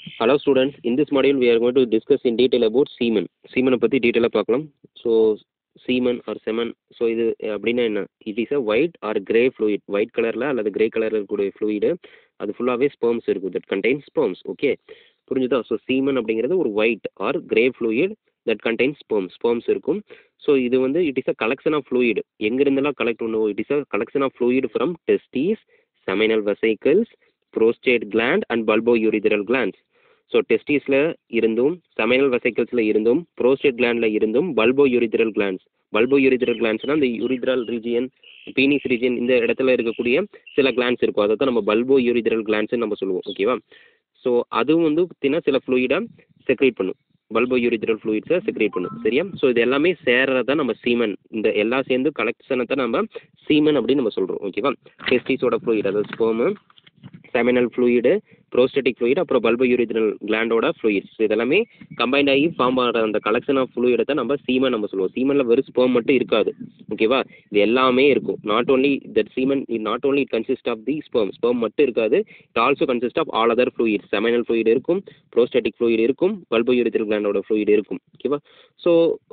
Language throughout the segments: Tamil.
Hello students, in this module we are going to discuss in detail about semen. semen பற்றி டீட்டெயிலாக பார்க்கலாம் so semen or semen so இது அப்படின்னா என்ன it is a white or grey fluid white கலரில் அல்லது கிரே கலரில் இருக்கக்கூடிய fluid அது ஃபுல்லாகவே ஸ்பெர்ம்ஸ் இருக்கும் தட் கண்டெயின் ஸ்பெர்ம்ஸ் ஓகே புரிஞ்சுதா ஸோ semen அப்படிங்கிறது ஒரு white or grey fluid that contain sperms sperms இருக்கும் ஸோ இது வந்து it is a collection of fluid எங்கிருந்தெல்லாம் கலெக்ட் பண்ணுவோம் it is a collection of fluid from testes seminal vesicles prostate gland and bulbourethral glands so டெஸ்டிஸில் இருந்தும் செமைனல் வெசைக்கிள்ஸில் இருந்தும் ப்ரோஸ்டேட் கிளாண்டில் இருந்தும் bulbourethral glands bulbourethral கிளாண்ட்ஸ்னால் இந்த யூரித்ரல் ரீஜியன் பீனிஸ் ரீஜியன் இந்த இடத்துல இருக்கக்கூடிய சில கிளாண்ட்ஸ் இருக்கும் அதை தான் நம்ம பல்போ யூரித்ரல் கிளாண்ட்ஸ்னு நம்ம சொல்லுவோம் ஓகேவா ஸோ அதுவும் வந்து பார்த்தீங்கன்னா சில ஃப்ளூயிடை செக்ரேட் பண்ணும் பல்போ யூரித்ரல் ஃப்ளூயிட்ஸை செக்ரேட் பண்ணும் சரியா ஸோ இது எல்லாமே சேர்றதான் நம்ம சீமன் இந்த எல்லாம் சேர்ந்து கலெக்ஷனை தான் நம்ம சீமன் அப்படின்னு நம்ம சொல்கிறோம் ஓகேவா டெஸ்டிஸோட ஃப்ளூயிட் அதாவது sperm seminal fluid prostatic fluid அப்புறம் பல்போ யூரித்ரல் கிளாண்டோட ஃப்ளூயிட்ஸ் இதெல்லாமே கம்பைண்ட் ஆகி ஃபார்ம் ஆகிற அந்த கலெக்ஷன் ஆஃப் ஃப்ளூயிடை தான் நம்ம சீமன் நம்ம சொல்லுவோம் சீமனில் வெறும் ஸ்போம் மட்டும் இருக்காது ஓகேவா இது எல்லாமே இருக்கும் not only that semen it not only it consist of the sperm sperm மட்டும் இருக்காது it also consist of all other fluid seminal fluid இருக்கும் ப்ரோஸ்டட்டிக் ஃப்ளூயிட் இருக்கும் பல்போ யூரித்ரல் கிளாண்டோட ஃப்ளூயிட் இருக்கும் ஓகேவா ஸோ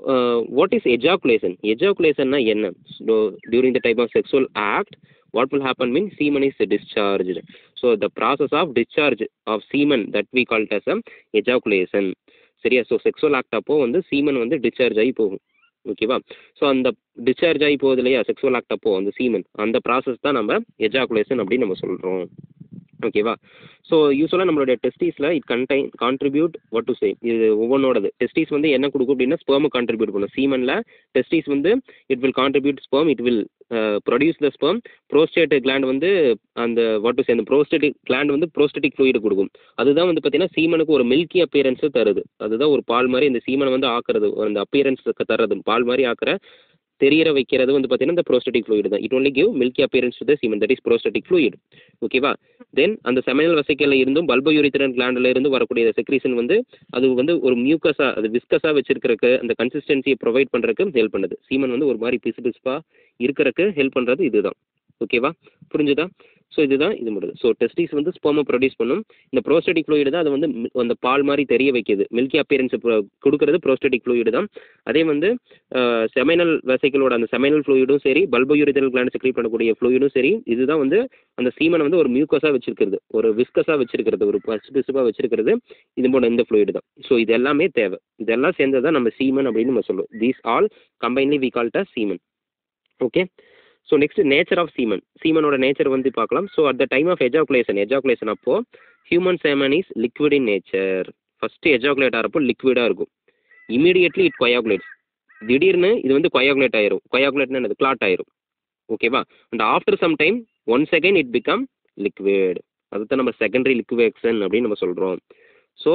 வாட் இஸ் எஜாகுலேஷன் எஜாகுலேஷன்னா என்ன during the type of sexual act what will happen means semen is discharged so the process of discharge of semen that we call it as a ejaculation சரியா ஸோ செக்ஸுவல் ஆக்ட் அப்போ வந்து சீமன் வந்து டிஸ்சார்ஜ் ஆகி போகும் ஓகேவா ஸோ அந்த டிஸ்சார்ஜ் ஆகி போகுது இல்லையா செக்ஸுவல் ஆக்ட் அப்போ அந்த சீமன் அந்த ப்ராசஸ் தான் நம்ம எஜாகுலேஷன் அப்படின்னு நம்ம சொல்கிறோம் ஓகேவா ஸோ யூஸ்வலாக நம்மளுடைய டெஸ்டிஸில் it contain contribute what to say இது ஒவ்வொன்றோடது டெஸ்டிஸ் வந்து என்ன கொடுக்கும் அப்படின்னா ஸ்பெர்மை கான்ட்ரிபியூட் பண்ணும் சீமனில் டெஸ்டிஸ் வந்து it will contribute sperm it will produce the sperm prostate gland வந்து அந்த வாட் டு சே அந்த ப்ரோஸ்டேட்டிக் கிளாண்ட் வந்து ப்ரோஸ்டேட்டிக் ஃப்ளூயிட் கொடுக்கும் அதுதான் வந்து பார்த்தீங்கன்னா சீமனுக்கு ஒரு மில்கி அப்பியரன்ஸு தருது அதுதான் ஒரு பால் மாதிரி இந்த சீமனை வந்து ஆக்குறது அந்த அப்பியரன்ஸுக்கு தர்றது பால் மாதிரி ஆக்கிற தெரியற வைக்கிறது வந்து பார்த்தீங்கன்னா இந்த ப்ரோஸ்டட்டிக் ஃப்ளூயிட் தான் it only give milky appearance to the semen that is prostatic fluid ஓகேவா தென் அந்த செமினல் வசைக்கல்ல இருந்தும் பல்போ யூரித்திரன் கிளாண்டில் இருந்து வரக்கூடிய செக்ரீஷன் வந்து அது வந்து ஒரு மியூக்கஸாக அது விஸ்கஸாக வச்சிருக்கிறதுக்கு அந்த கன்சிஸ்டன்சியை ப்ரொவைட் பண்ணுறதுக்கு ஹெல்ப் பண்ணுது சீமன் வந்து ஒரு மாதிரி பிசு பிசுப்பாக இருக்கிறதுக்கு ஹெல்ப் பண்ணுறது இதுதான் ஓகேவா புரிஞ்சுதா ஸோ இதுதான் இது முடியுது ஸோ டெஸ்டிஸ் வந்து ஸ்போமை ப்ரொடியூஸ் பண்ணும் இந்த ப்ரோஸ்டட்டிக் ஃப்ளூயிடு தான் அது வந்து அந்த பால் மாதிரி தெரிய வைக்கிது மில்கி அப்பியரன்ஸ் கொடுக்கறது ப்ரோஸ்டட்டிக் ஃப்ளூயிடு தான் அதே வந்து செமைனல் வெசைக்கிளோட அந்த செமைனல் ஃப்ளூயிடும் சரி பல்போயூரிதல் கிளாண்ட் செக்ரீட் பண்ணக்கூடிய ஃப்ளூயிடும் சரி இதுதான் வந்து அந்த சீமனை வந்து ஒரு மியூக்கஸாக வச்சிருக்கிறது ஒரு விஸ்கஸாக வச்சிருக்கிறது ஒரு பசு பிசுப்பாக வச்சிருக்கிறது இது போல இந்த ஃப்ளூயிடு தான் ஸோ இது எல்லாமே தேவை இதெல்லாம் சேர்ந்தது தான் நம்ம சீமன் அப்படின்னு நம்ம சொல்லுவோம் these all combinely we called a semen okay so next nature of semen சீமனோட நேச்சர் வந்து பார்க்கலாம் so at the time of ejaculation ejaculation அப்போ human semen is liquid in nature first ejaculate ஆகிறப்போ லிக்விடாக இருக்கும் இமீடியட்லி இட் கொயாகுலேட்ஸ் திடீர்னு இது வந்து கொயாகுலேட் ஆயிரும் கொயாகுலேட்னு என்னது கிளாட் ஆயிரும் ஓகேவா and after some time one second it become liquid அதுதான் நம்ம செகண்டரி லிக்வேக்ஷன் அப்படின்னு நம்ம சொல்கிறோம் ஸோ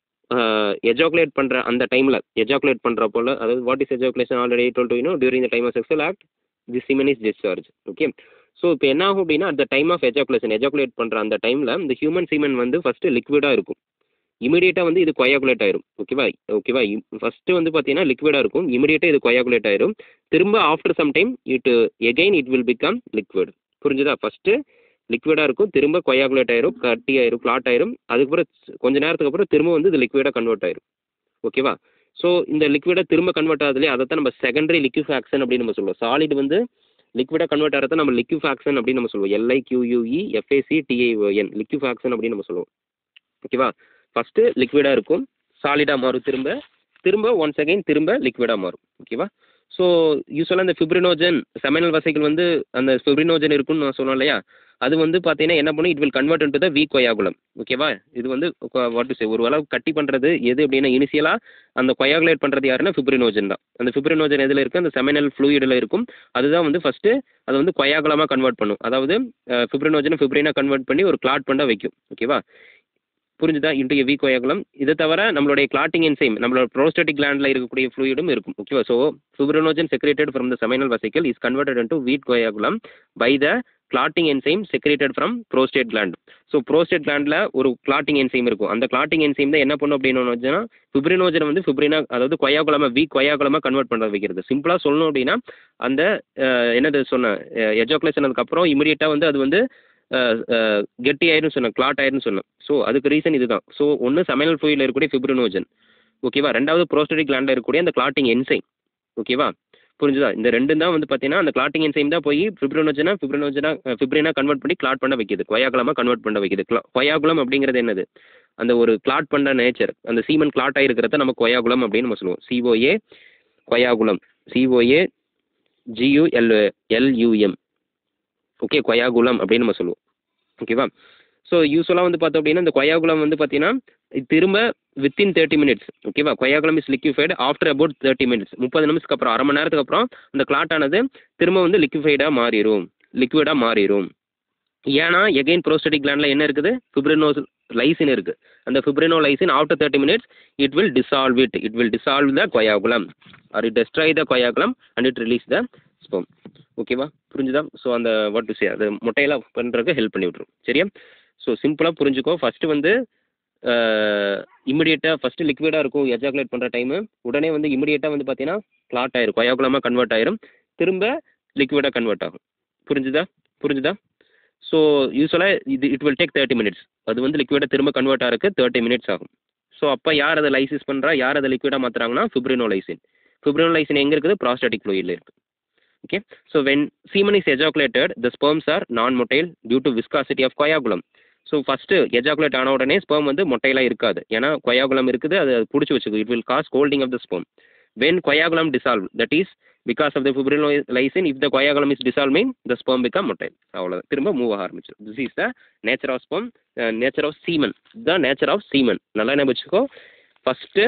எஜாகுலேட் பண்ணுற அந்த டைமில் எஜாகுலேட் பண்ணுற போல் அதாவது what is ejaculation already dwell to you know during the time of sexual act the semen is discharge okay so இப்போ என்ன ஆகும் அப்படின்னா at the time of ejaculation ejaculate பண்ணுற அந்த டைமில் இந்த ஹியூமன் சீமன் வந்து ஃபஸ்ட்டு லிக்விடாக இருக்கும் இமீடியட்டாக வந்து இது கொயாகுலேட் ஆயிரும் ஓகேவா ஓகேவா ஃபஸ்ட்டு வந்து பார்த்தீங்கன்னா லிக்விடாக இருக்கும் இமீடியட்டாக இது கொயாகுலேட் ஆயிரும் திரும்ப after some time it again it will become liquid புரிஞ்சுதா ஃபஸ்ட்டு லிக்விடாக இருக்கும் திரும்ப கொயாகுலேட் ஆயிரும் கட்டி ஆயிரும் கிளாட் ஆயிரும் அதுக்கப்புறம் கொஞ்ச நேரத்துக்கு அப்புறம் திரும்ப வந்து இது லிக்விடாக கன்வெர்ட் ஆயிரும் ஓகேவா ஸோ இந்த லிக்விடாக திரும்ப கன்வெர்ட் ஆகுதுலேயே அதை தான் நம்ம செகண்டரி லிக்யூஃபேக்ஷன் அப்படின்னு நம்ம சொல்லுவோம் சாலிட் வந்து லிக்விடாக கன்வெர்ட் ஆகிறத நம்ம லிக்யூஃபேக்ஷன் அப்படின்னு நம்ம சொல்லுவோம் L I Q U E F A C T I O N liquefaction அப்படின்னு நம்ம சொல்லுவோம் ஓகேவா ஃபஸ்ட்டு லிக்விடாக இருக்கும் சாலிடாக மாறும் திரும்ப திரும்ப ஒன் செகண்ட் திரும்ப லிக்விடாக மாறும் ஓகேவா ஸோ யூஸ்வலாக இந்த ஃபிப்ரினோஜன் செமினல் வசைகள் வந்து அந்த ஃபிப்ரினோஜன் இருக்குன்னு நான் சொன்னோம் இல்லையா அது வந்து பார்த்தீங்கன்னா என்ன பண்ணும் it will convert into the weak coagulum ஓகேவா இது வந்து வாட் டு சே ஒரு அளவு கட்டி பண்ணுறது எது அப்படின்னா இனிஷியலாக அந்த கொயாகுலேட் பண்ணுறது யாருன்னா ஃபிப்ரினோஜன் தான் அந்த ஃபிப்ரினோஜன் எதில் இருக்குது அந்த செமினல் ஃப்ளூயிடில் இருக்கும் அதுதான் வந்து ஃபஸ்ட்டு அது வந்து கொயாகுலமாக கன்வெர்ட் பண்ணும் அதாவது ஃபிப்ரினோஜனை ஃபிப்ரினாக கன்வெர்ட் பண்ணி ஒரு கிளாட் பண்ண வைக்கும் ஓகேவா புரிஞ்சுதா இன்றைய வீக் கொயாகுலம் இதை தவிர நம்மளுடைய கிளாட்டிங் என்சைம் நம்மளோட ப்ரோஸ்டட்டிக் கிளாண்டில் இருக்கக்கூடிய ஃப்ளூயிடும் இருக்கும் ஓகேவா so fibrinogen secreted from the seminal vesicle is converted into weak coagulum by the clotting enzyme secreted from prostate gland so prostate கிளாண்டில் ஒரு கிளாட்டிங் என்சைம் இருக்கும் அந்த கிளாட்டிங் என்சைம் தான் என்ன பண்ணும் அப்படின்னு வச்சுன்னா ஃபிப்ரினோஜனை வந்து ஃபிப்ரினா அதாவது கொயாகுலமாக வீக் கொயாகுலமாக கன்வெர்ட் பண்ண வைக்கிறது சிம்பிளாக சொல்லணும் அப்படின்னா அந்த என்னது சொன்ன எஜோகுலேஷன் அதுக்கப்புறம் இமீடியட்டாக வந்து அது வந்து கெட்டி ஆயிருன்னு சொன்னேன் கிளாட் ஆயிருன்னு சொன்னேன் ஸோ அதுக்கு ரீசன் இதுதான் ஸோ ஒன்று சமையல் ஃப்ளூயில் இருக்கக்கூடிய ஃபிப்ரினோஜன் ஓகேவா ரெண்டாவது ப்ரோஸ்டடிக் கிளாண்டில் இருக்கக்கூடிய அந்த கிளாட்டிங் என்சைம் ஓகேவா புரிஞ்சுதா இந்த ரெண்டும் தான் வந்து பார்த்தீங்கன்னா அந்த கிளாட்டிங் என்சைம் தான் போய் ஃபிப்ரினோஜனா ஃபிப்ரினோஜனா ஃபிப்ரினா கன்வெர்ட் பண்ணி கிளாட் பண்ண வைக்குது கொயாகுலமாக கன்வெர்ட் பண்ண வைக்குது கொயாகுலம் அப்படிங்கிறது என்னது அந்த ஒரு கிளாட் பண்ண நேச்சர் அந்த சீமன் கிளாட் ஆகிருக்கிறத நம்ம கொயாகுலம் அப்படின்னு நம்ம சொல்லுவோம் C O A coagulum C O A G U L L U M okay coagulum அப்படின்னு நம்ம சொல்லுவோம் ஓகேவா ஸோ யூஸ்வலாக வந்து பார்த்தோம் அப்படின்னா இந்த கொயாகுலம் வந்து பார்த்தீங்கன்னா இது திரும்ப வித்தின் தேர்ட்டி மினிட்ஸ் ஓகேவா coagulum is liquefied after about thirty minutes முப்பது நிமிஷத்துக்கு அப்புறம் அரை மணி நேரத்துக்கு அப்புறம் அந்த கிளாட் ஆனது திரும்ப வந்து லிக்விஃபைடாக மாறிடும் லிக்விடாக மாறிடும் ஏன்னா எகைன் ப்ரோஸ்டடிக் கிளாண்டில் என்ன இருக்குது ஃபிப்ரினோ லைசின் இருக்குது அந்த fibrinolysin after thirty minutes it will dissolve it it will dissolve the coagulum or it destroy the coagulum and it release the sperm ஓகேவா புரிஞ்சுதா ஸோ அந்த வாட் டு சே அது முட்டையெல்லாம் பண்ணுறதுக்கு ஹெல்ப் பண்ணி விட்ரும் சரியா ஸோ சிம்பிளாக புரிஞ்சுக்கோ ஃபஸ்ட்டு வந்து இமிடியேட்டாக ஃபஸ்ட்டு லிக்விடாக இருக்கும் எஜாகுலேட் பண்ணுற டைமு உடனே வந்து இமிடியேட்டாக வந்து பார்த்தீங்கன்னா கிளாட் ஆயிரும் கொயாகுலமாக கன்வெர்ட் ஆயிரும் திரும்ப லிக்விடாக கன்வெர்ட் ஆகும் புரிஞ்சுதா புரிஞ்சுதா ஸோ யூஸ்வலாக இது it will take thirty minutes அது வந்து லிக்விடாக திரும்ப கன்வெர்ட் ஆகிறதுக்கு தேர்ட்டி மினிட்ஸ் ஆகும் ஸோ அப்போ யார் அதை லைசிஸ் பண்ணுறா யார் அதை லிக்விடாக மாற்றுறாங்கன்னா ஃபிப்ரினோலைசின் ஃபிப்ரினோலைசின் எங்கே இருக்குது ப்ராஸ்டாட்டிக் ஃப்ளூயிடில் இருக்குது okay so when semen is ejaculated the sperms are non-motile due to viscosity of coagulum so first ejaculate ஆன உடனே ஸ்பெர்ம் வந்து மொட்டையெல்லாம் இருக்காது ஏன்னா கொயாகுலம் இருக்குது அது அது பிடிச்சி வச்சுக்கும் it will cause clotting of the sperm when coagulum dissolve that is because of the fibrinolysin if the coagulum is dissolve mean the sperm become motile அவ்வளோதான் திரும்ப மூவ் ஆக ஆரம்பிச்சிடும் this is the nature of sperm nature of semen the nature of semen நல்லா என்ன வச்சுக்கோ ஃபஸ்ட்டு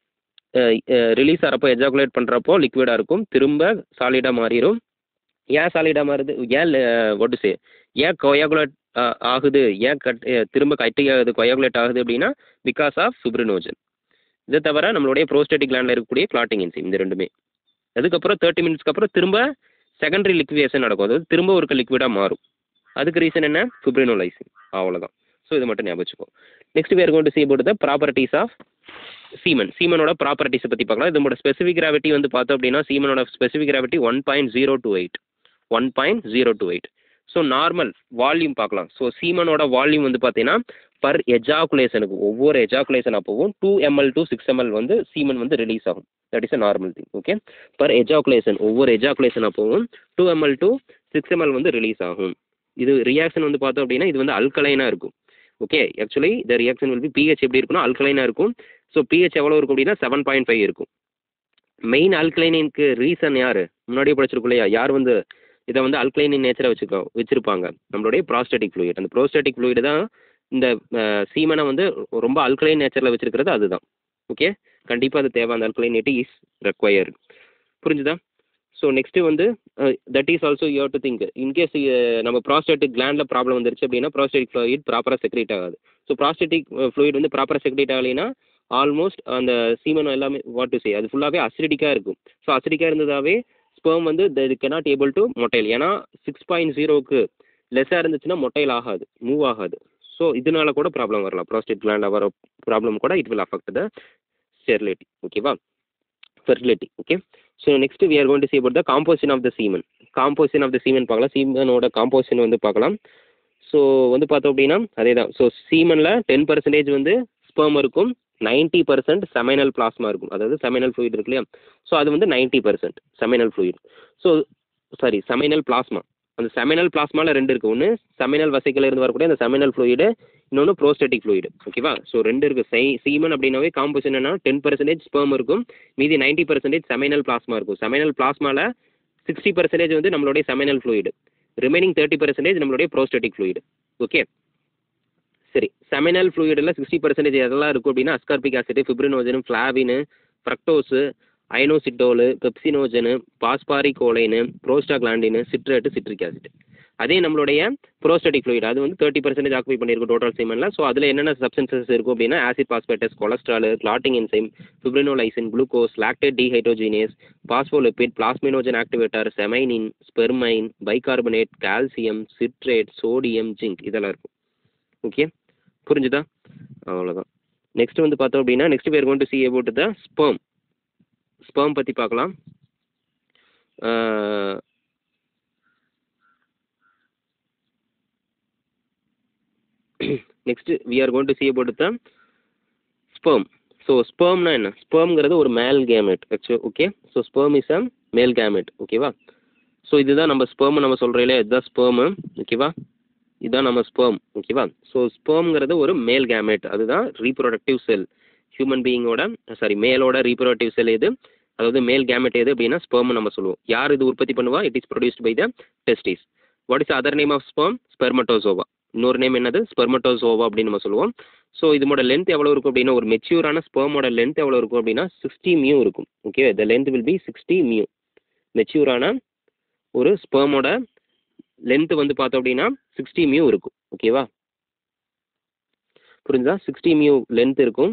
ரிலீஸ் ஆகிறப்போ எஜாகுலேட் பண்ணுறப்போ லிக்விடாக இருக்கும் திரும்ப சாலிடாக மாறிடும் ஏன் சாலிடாக மாறுது ஏன் ஒட்டு சே ஏன் கொயாகுலேட் ஆகுது ஏன் கட் திரும்ப கட்டி ஆகுது கொயாகுலேட் ஆகுது அப்படின்னா பிகாஸ் ஆஃப் ஃபிப்ரினோஜன் இதை தவிர நம்மளுடைய ப்ரோஸ்டேட்டிக் கிளாண்டில் இருக்கக்கூடிய கிளாட்டிங் என்சைம் இந்த ரெண்டுமே அதுக்கப்புறம் தேர்ட்டி மினிட்ஸ்க்கு அப்புறம் திரும்ப செகண்டரி லிக்விடேஷன் நடக்கும் அதாவது திரும்ப ஒரு லிக்விடாக மாறும் அதுக்கு ரீசன் என்ன ஃபிப்ரினோலைசின் அவ்வளோதான் ஸோ இது மட்டும் ஞாபகம் வச்சுக்கோ next we're going to see about the properties of semen சீமனோட ப்ராப்பர்ட்டிஸை பற்றி பார்க்கலாம் இதோட ஸ்பெசிஃபிக் கிராவிட்டி வந்து பார்த்தோம் அப்படின்னா சீமனோட specific gravity one point zero two eight one point zero two eight so normal volume பார்க்கலாம் ஸோ சீமனோட வால்யூம் வந்து பார்த்தீங்கன்னா பர் எஜாகுலேஷனுக்கு ஒவ்வொரு எஜாகுலேஷன் அப்போவும் two ML to six ML வந்து சீமன் வந்து ரிலீஸ் ஆகும் that is a normal thing okay per ejaculation ஒவ்வொரு எஜாகுலேஷன் அப்போவும் two ML to six ML வந்து ரிலீஸ் ஆகும் இது ரியாக்ஷன் வந்து பார்த்தோம் அப்படின்னா இது வந்து அல்கலைனாக இருக்கும் okay actually the reaction will be pH எப்படி இருக்குன்னா அல்கலைனாக இருக்கும் ஸோ பிஹெச் எவ்வளோ இருக்கும் அப்படின்னா செவன் பாயிண்ட் ஃபைவ் இருக்கும் மெயின் அல்கலைனிக்கு ரீசன் யார் முன்னாடியே படிச்சிருக்கோம் இல்லையா யார் வந்து இதை வந்து அல்கலைனின் நேச்சரை வச்சுக்கோ வச்சுருப்பாங்க நம்மளுடைய ப்ராஸ்டேட்டிக் ஃப்ளூயிட் அந்த ப்ரோஸ்டேட்டிக் ஃப்ளூயிட் தான் இந்த சீமனை வந்து ரொம்ப அல்கலைன் நேச்சரில் வச்சிருக்கிறது அதுதான் ஓகே கண்டிப்பாக அது தேவை அந்த அல்கலைனிட்டி இஸ் ரெக்வயர்டு புரிஞ்சுதா ஸோ நெக்ஸ்ட்டு வந்து that is also you to think in case நம்ம ப்ராஸ்டேட்டிக் கிளாண்டில் ப்ராப்ளம் வந்துருச்சு அப்படின்னா ப்ராஸ்டேட்டிக் ஃப்ளூயிட் ப்ராப்பராக செக்ரேட் ஆகாது ஸோ ப்ராஸ்டேட்டிக் ஃப்ளூயிட் வந்து ப்ராப்பராக செக்ரேட் ஆகலைன்னா ஆல்மோஸ்ட் அந்த சீமன் எல்லாமே வாட் டு சே அது ஃபுல்லாகவே அசிடிக்காக இருக்கும் ஸோ அசிடிக்காக இருந்ததாவே ஸ்பெர்ம் வந்து இது கெனாட் ஏபிள் டு மொட்டைல் ஏன்னா சிக்ஸ் பாயிண்ட் ஜீரோவுக்கு லெஸ்ஸாக இருந்துச்சுன்னா மொட்டைல் ஆகாது மூவ் ஆகாது ஸோ இதனால கூட ப்ராப்ளம் வரலாம் ப்ராஸ்டேட் கிளாண்டில் வர ப்ராப்ளம் கூட it will affect the sterility ஓகேவா fertility okay so next we are going to see about the composition of the semen composition of the semen பார்க்கலாம் சீமனோட காம்போசிஷன் வந்து பார்க்கலாம் ஸோ வந்து பார்த்தோம் அப்படின்னா அதே தான் ஸோ சீமனில் டென் பர்சன்டேஜ் வந்து ஸ்பெர்ம் இருக்கும் நைன்ட்டி பர்சன்ட் செமைனல் பிளாஸ்மா இருக்கும் அதாவது செமைனல் ஃப்ளூயிட் இருக்கு இல்லையா ஸோ அது வந்து ninety percent seminal fluid so sorry seminal plasma அந்த செமைனல் பிளாஸ்மாவில் ரெண்டு இருக்குது ஒன்று செமைனல் வசைக்கில் இருந்து வரக்கூடிய அந்த செமைனல் ஃப்ளூயிடு இன்னொன்று ப்ரோஸ்டேட்டிக் ஃப்ளூயிடு ஓகேவா ஸோ ரெண்டு இருக்குது சை சீமன் அப்படின்னாவே காம்போசிஷன் என்ன டென் பர்சன்டேஜ் ஸ்பெர்ம் இருக்கும் மீதி நைன்ட்டி பர்சன்டேஜ் செமைனல் பிளாஸ்மா இருக்கும் செமைனல் பிளாஸ்மாவில் சிக்ஸ்டி பர்சன்டேஜ் வந்து நம்மளுடைய seminal fluid remaining thirty percentage நம்மளுடைய ப்ரோஸ்டேட்டிக் ஃப்ளூயிடு ஓகே சரி செமினல் ஃப்ளூயிடில் சிக்ஸ்டி பர்சன்டேஜ் எதெல்லாம் இருக்கும் அப்படின்னா ascorbic acid fibrinogen flavin fructose inositol pepsinogen phosphorylcholine prostaglandin citrate citric acid அதே நம்மளுடைய ப்ரோஸ்டட்டிக் ஃப்ளூயிட் அது வந்து தேர்ட்டி பர்சன்டேஜ் ஆக்குபை பண்ணியிருக்கும் டோட்டல் சீமனில் ஸோ அதில் என்னென்ன சப்ஸ்டன்சஸ் இருக்கும் அப்படின்னா acid phosphatase cholesterol clotting enzyme fibrinolysin glucose lactate dehydrogenase phospholipid plasminogen activator seminin spermine bicarbonate calcium citrate sodium zinc இதெல்லாம் இருக்கும் ஓகே புரிஞ்சுதா அவ்வளோதான் நெக்ஸ்ட் வந்து பார்த்தோம் அப்படின்னா நெக்ஸ்ட் பேர் கொண்டு see about the sperm sperm பற்றி பார்க்கலாம் next we are going to see about the sperm so ஸ்பெர்ம்னா என்ன ஸ்பெர்ம்ங்கிறது ஒரு male gamete actual okay so sperm is a male gamete ஓகேவா ஸோ இதுதான் நம்ம ஸ்பெர்ம் நம்ம சொல்கிறோம் இல்லையா இதுதான் ஸ்பெர்மு ஓகேவா இதுதான் நம்ம ஸ்பெர்ம் ஓகேவா ஸோ ஸ்பெர்ம்ங்கிறது ஒரு மேல் கேமெட் அதுதான் ரீப்ரொடக்டிவ் செல் ஹியூமன் பீயிங்கோட சாரி மேலோட ரீப்ரொடக்டிவ் செல் எது அதாவது மேல் கேமெட் எது அப்படின்னா ஸ்பெர்ம் நம்ம சொல்லுவோம் யார் இது உற்பத்தி பண்ணுவா it is produced by the testis what is other name of sperm spermatozoa இன்னொரு நேம் என்னது ஸ்பெர்மட்டோசோவா அப்படின்னு நம்ம சொல்லுவோம் ஸோ இதோட லென்த் எவ்வளோ இருக்கும் அப்படின்னா ஒரு மெச்சூரான ஸ்பெர்மோட லென்த் எவ்வளோ இருக்கும் அப்படின்னா சிக்ஸ்டி மியூ இருக்கும் okay the length will be sixty mu மெச்சூரான ஒரு ஸ்பெர்மோட லென்த் வந்து பார்த்தோம் அப்படின்னா சிக்ஸ்டி மியூ இருக்கும் ஓகேவா புரிஞ்சா சிக்ஸ்டி மியூ லென்த் இருக்கும்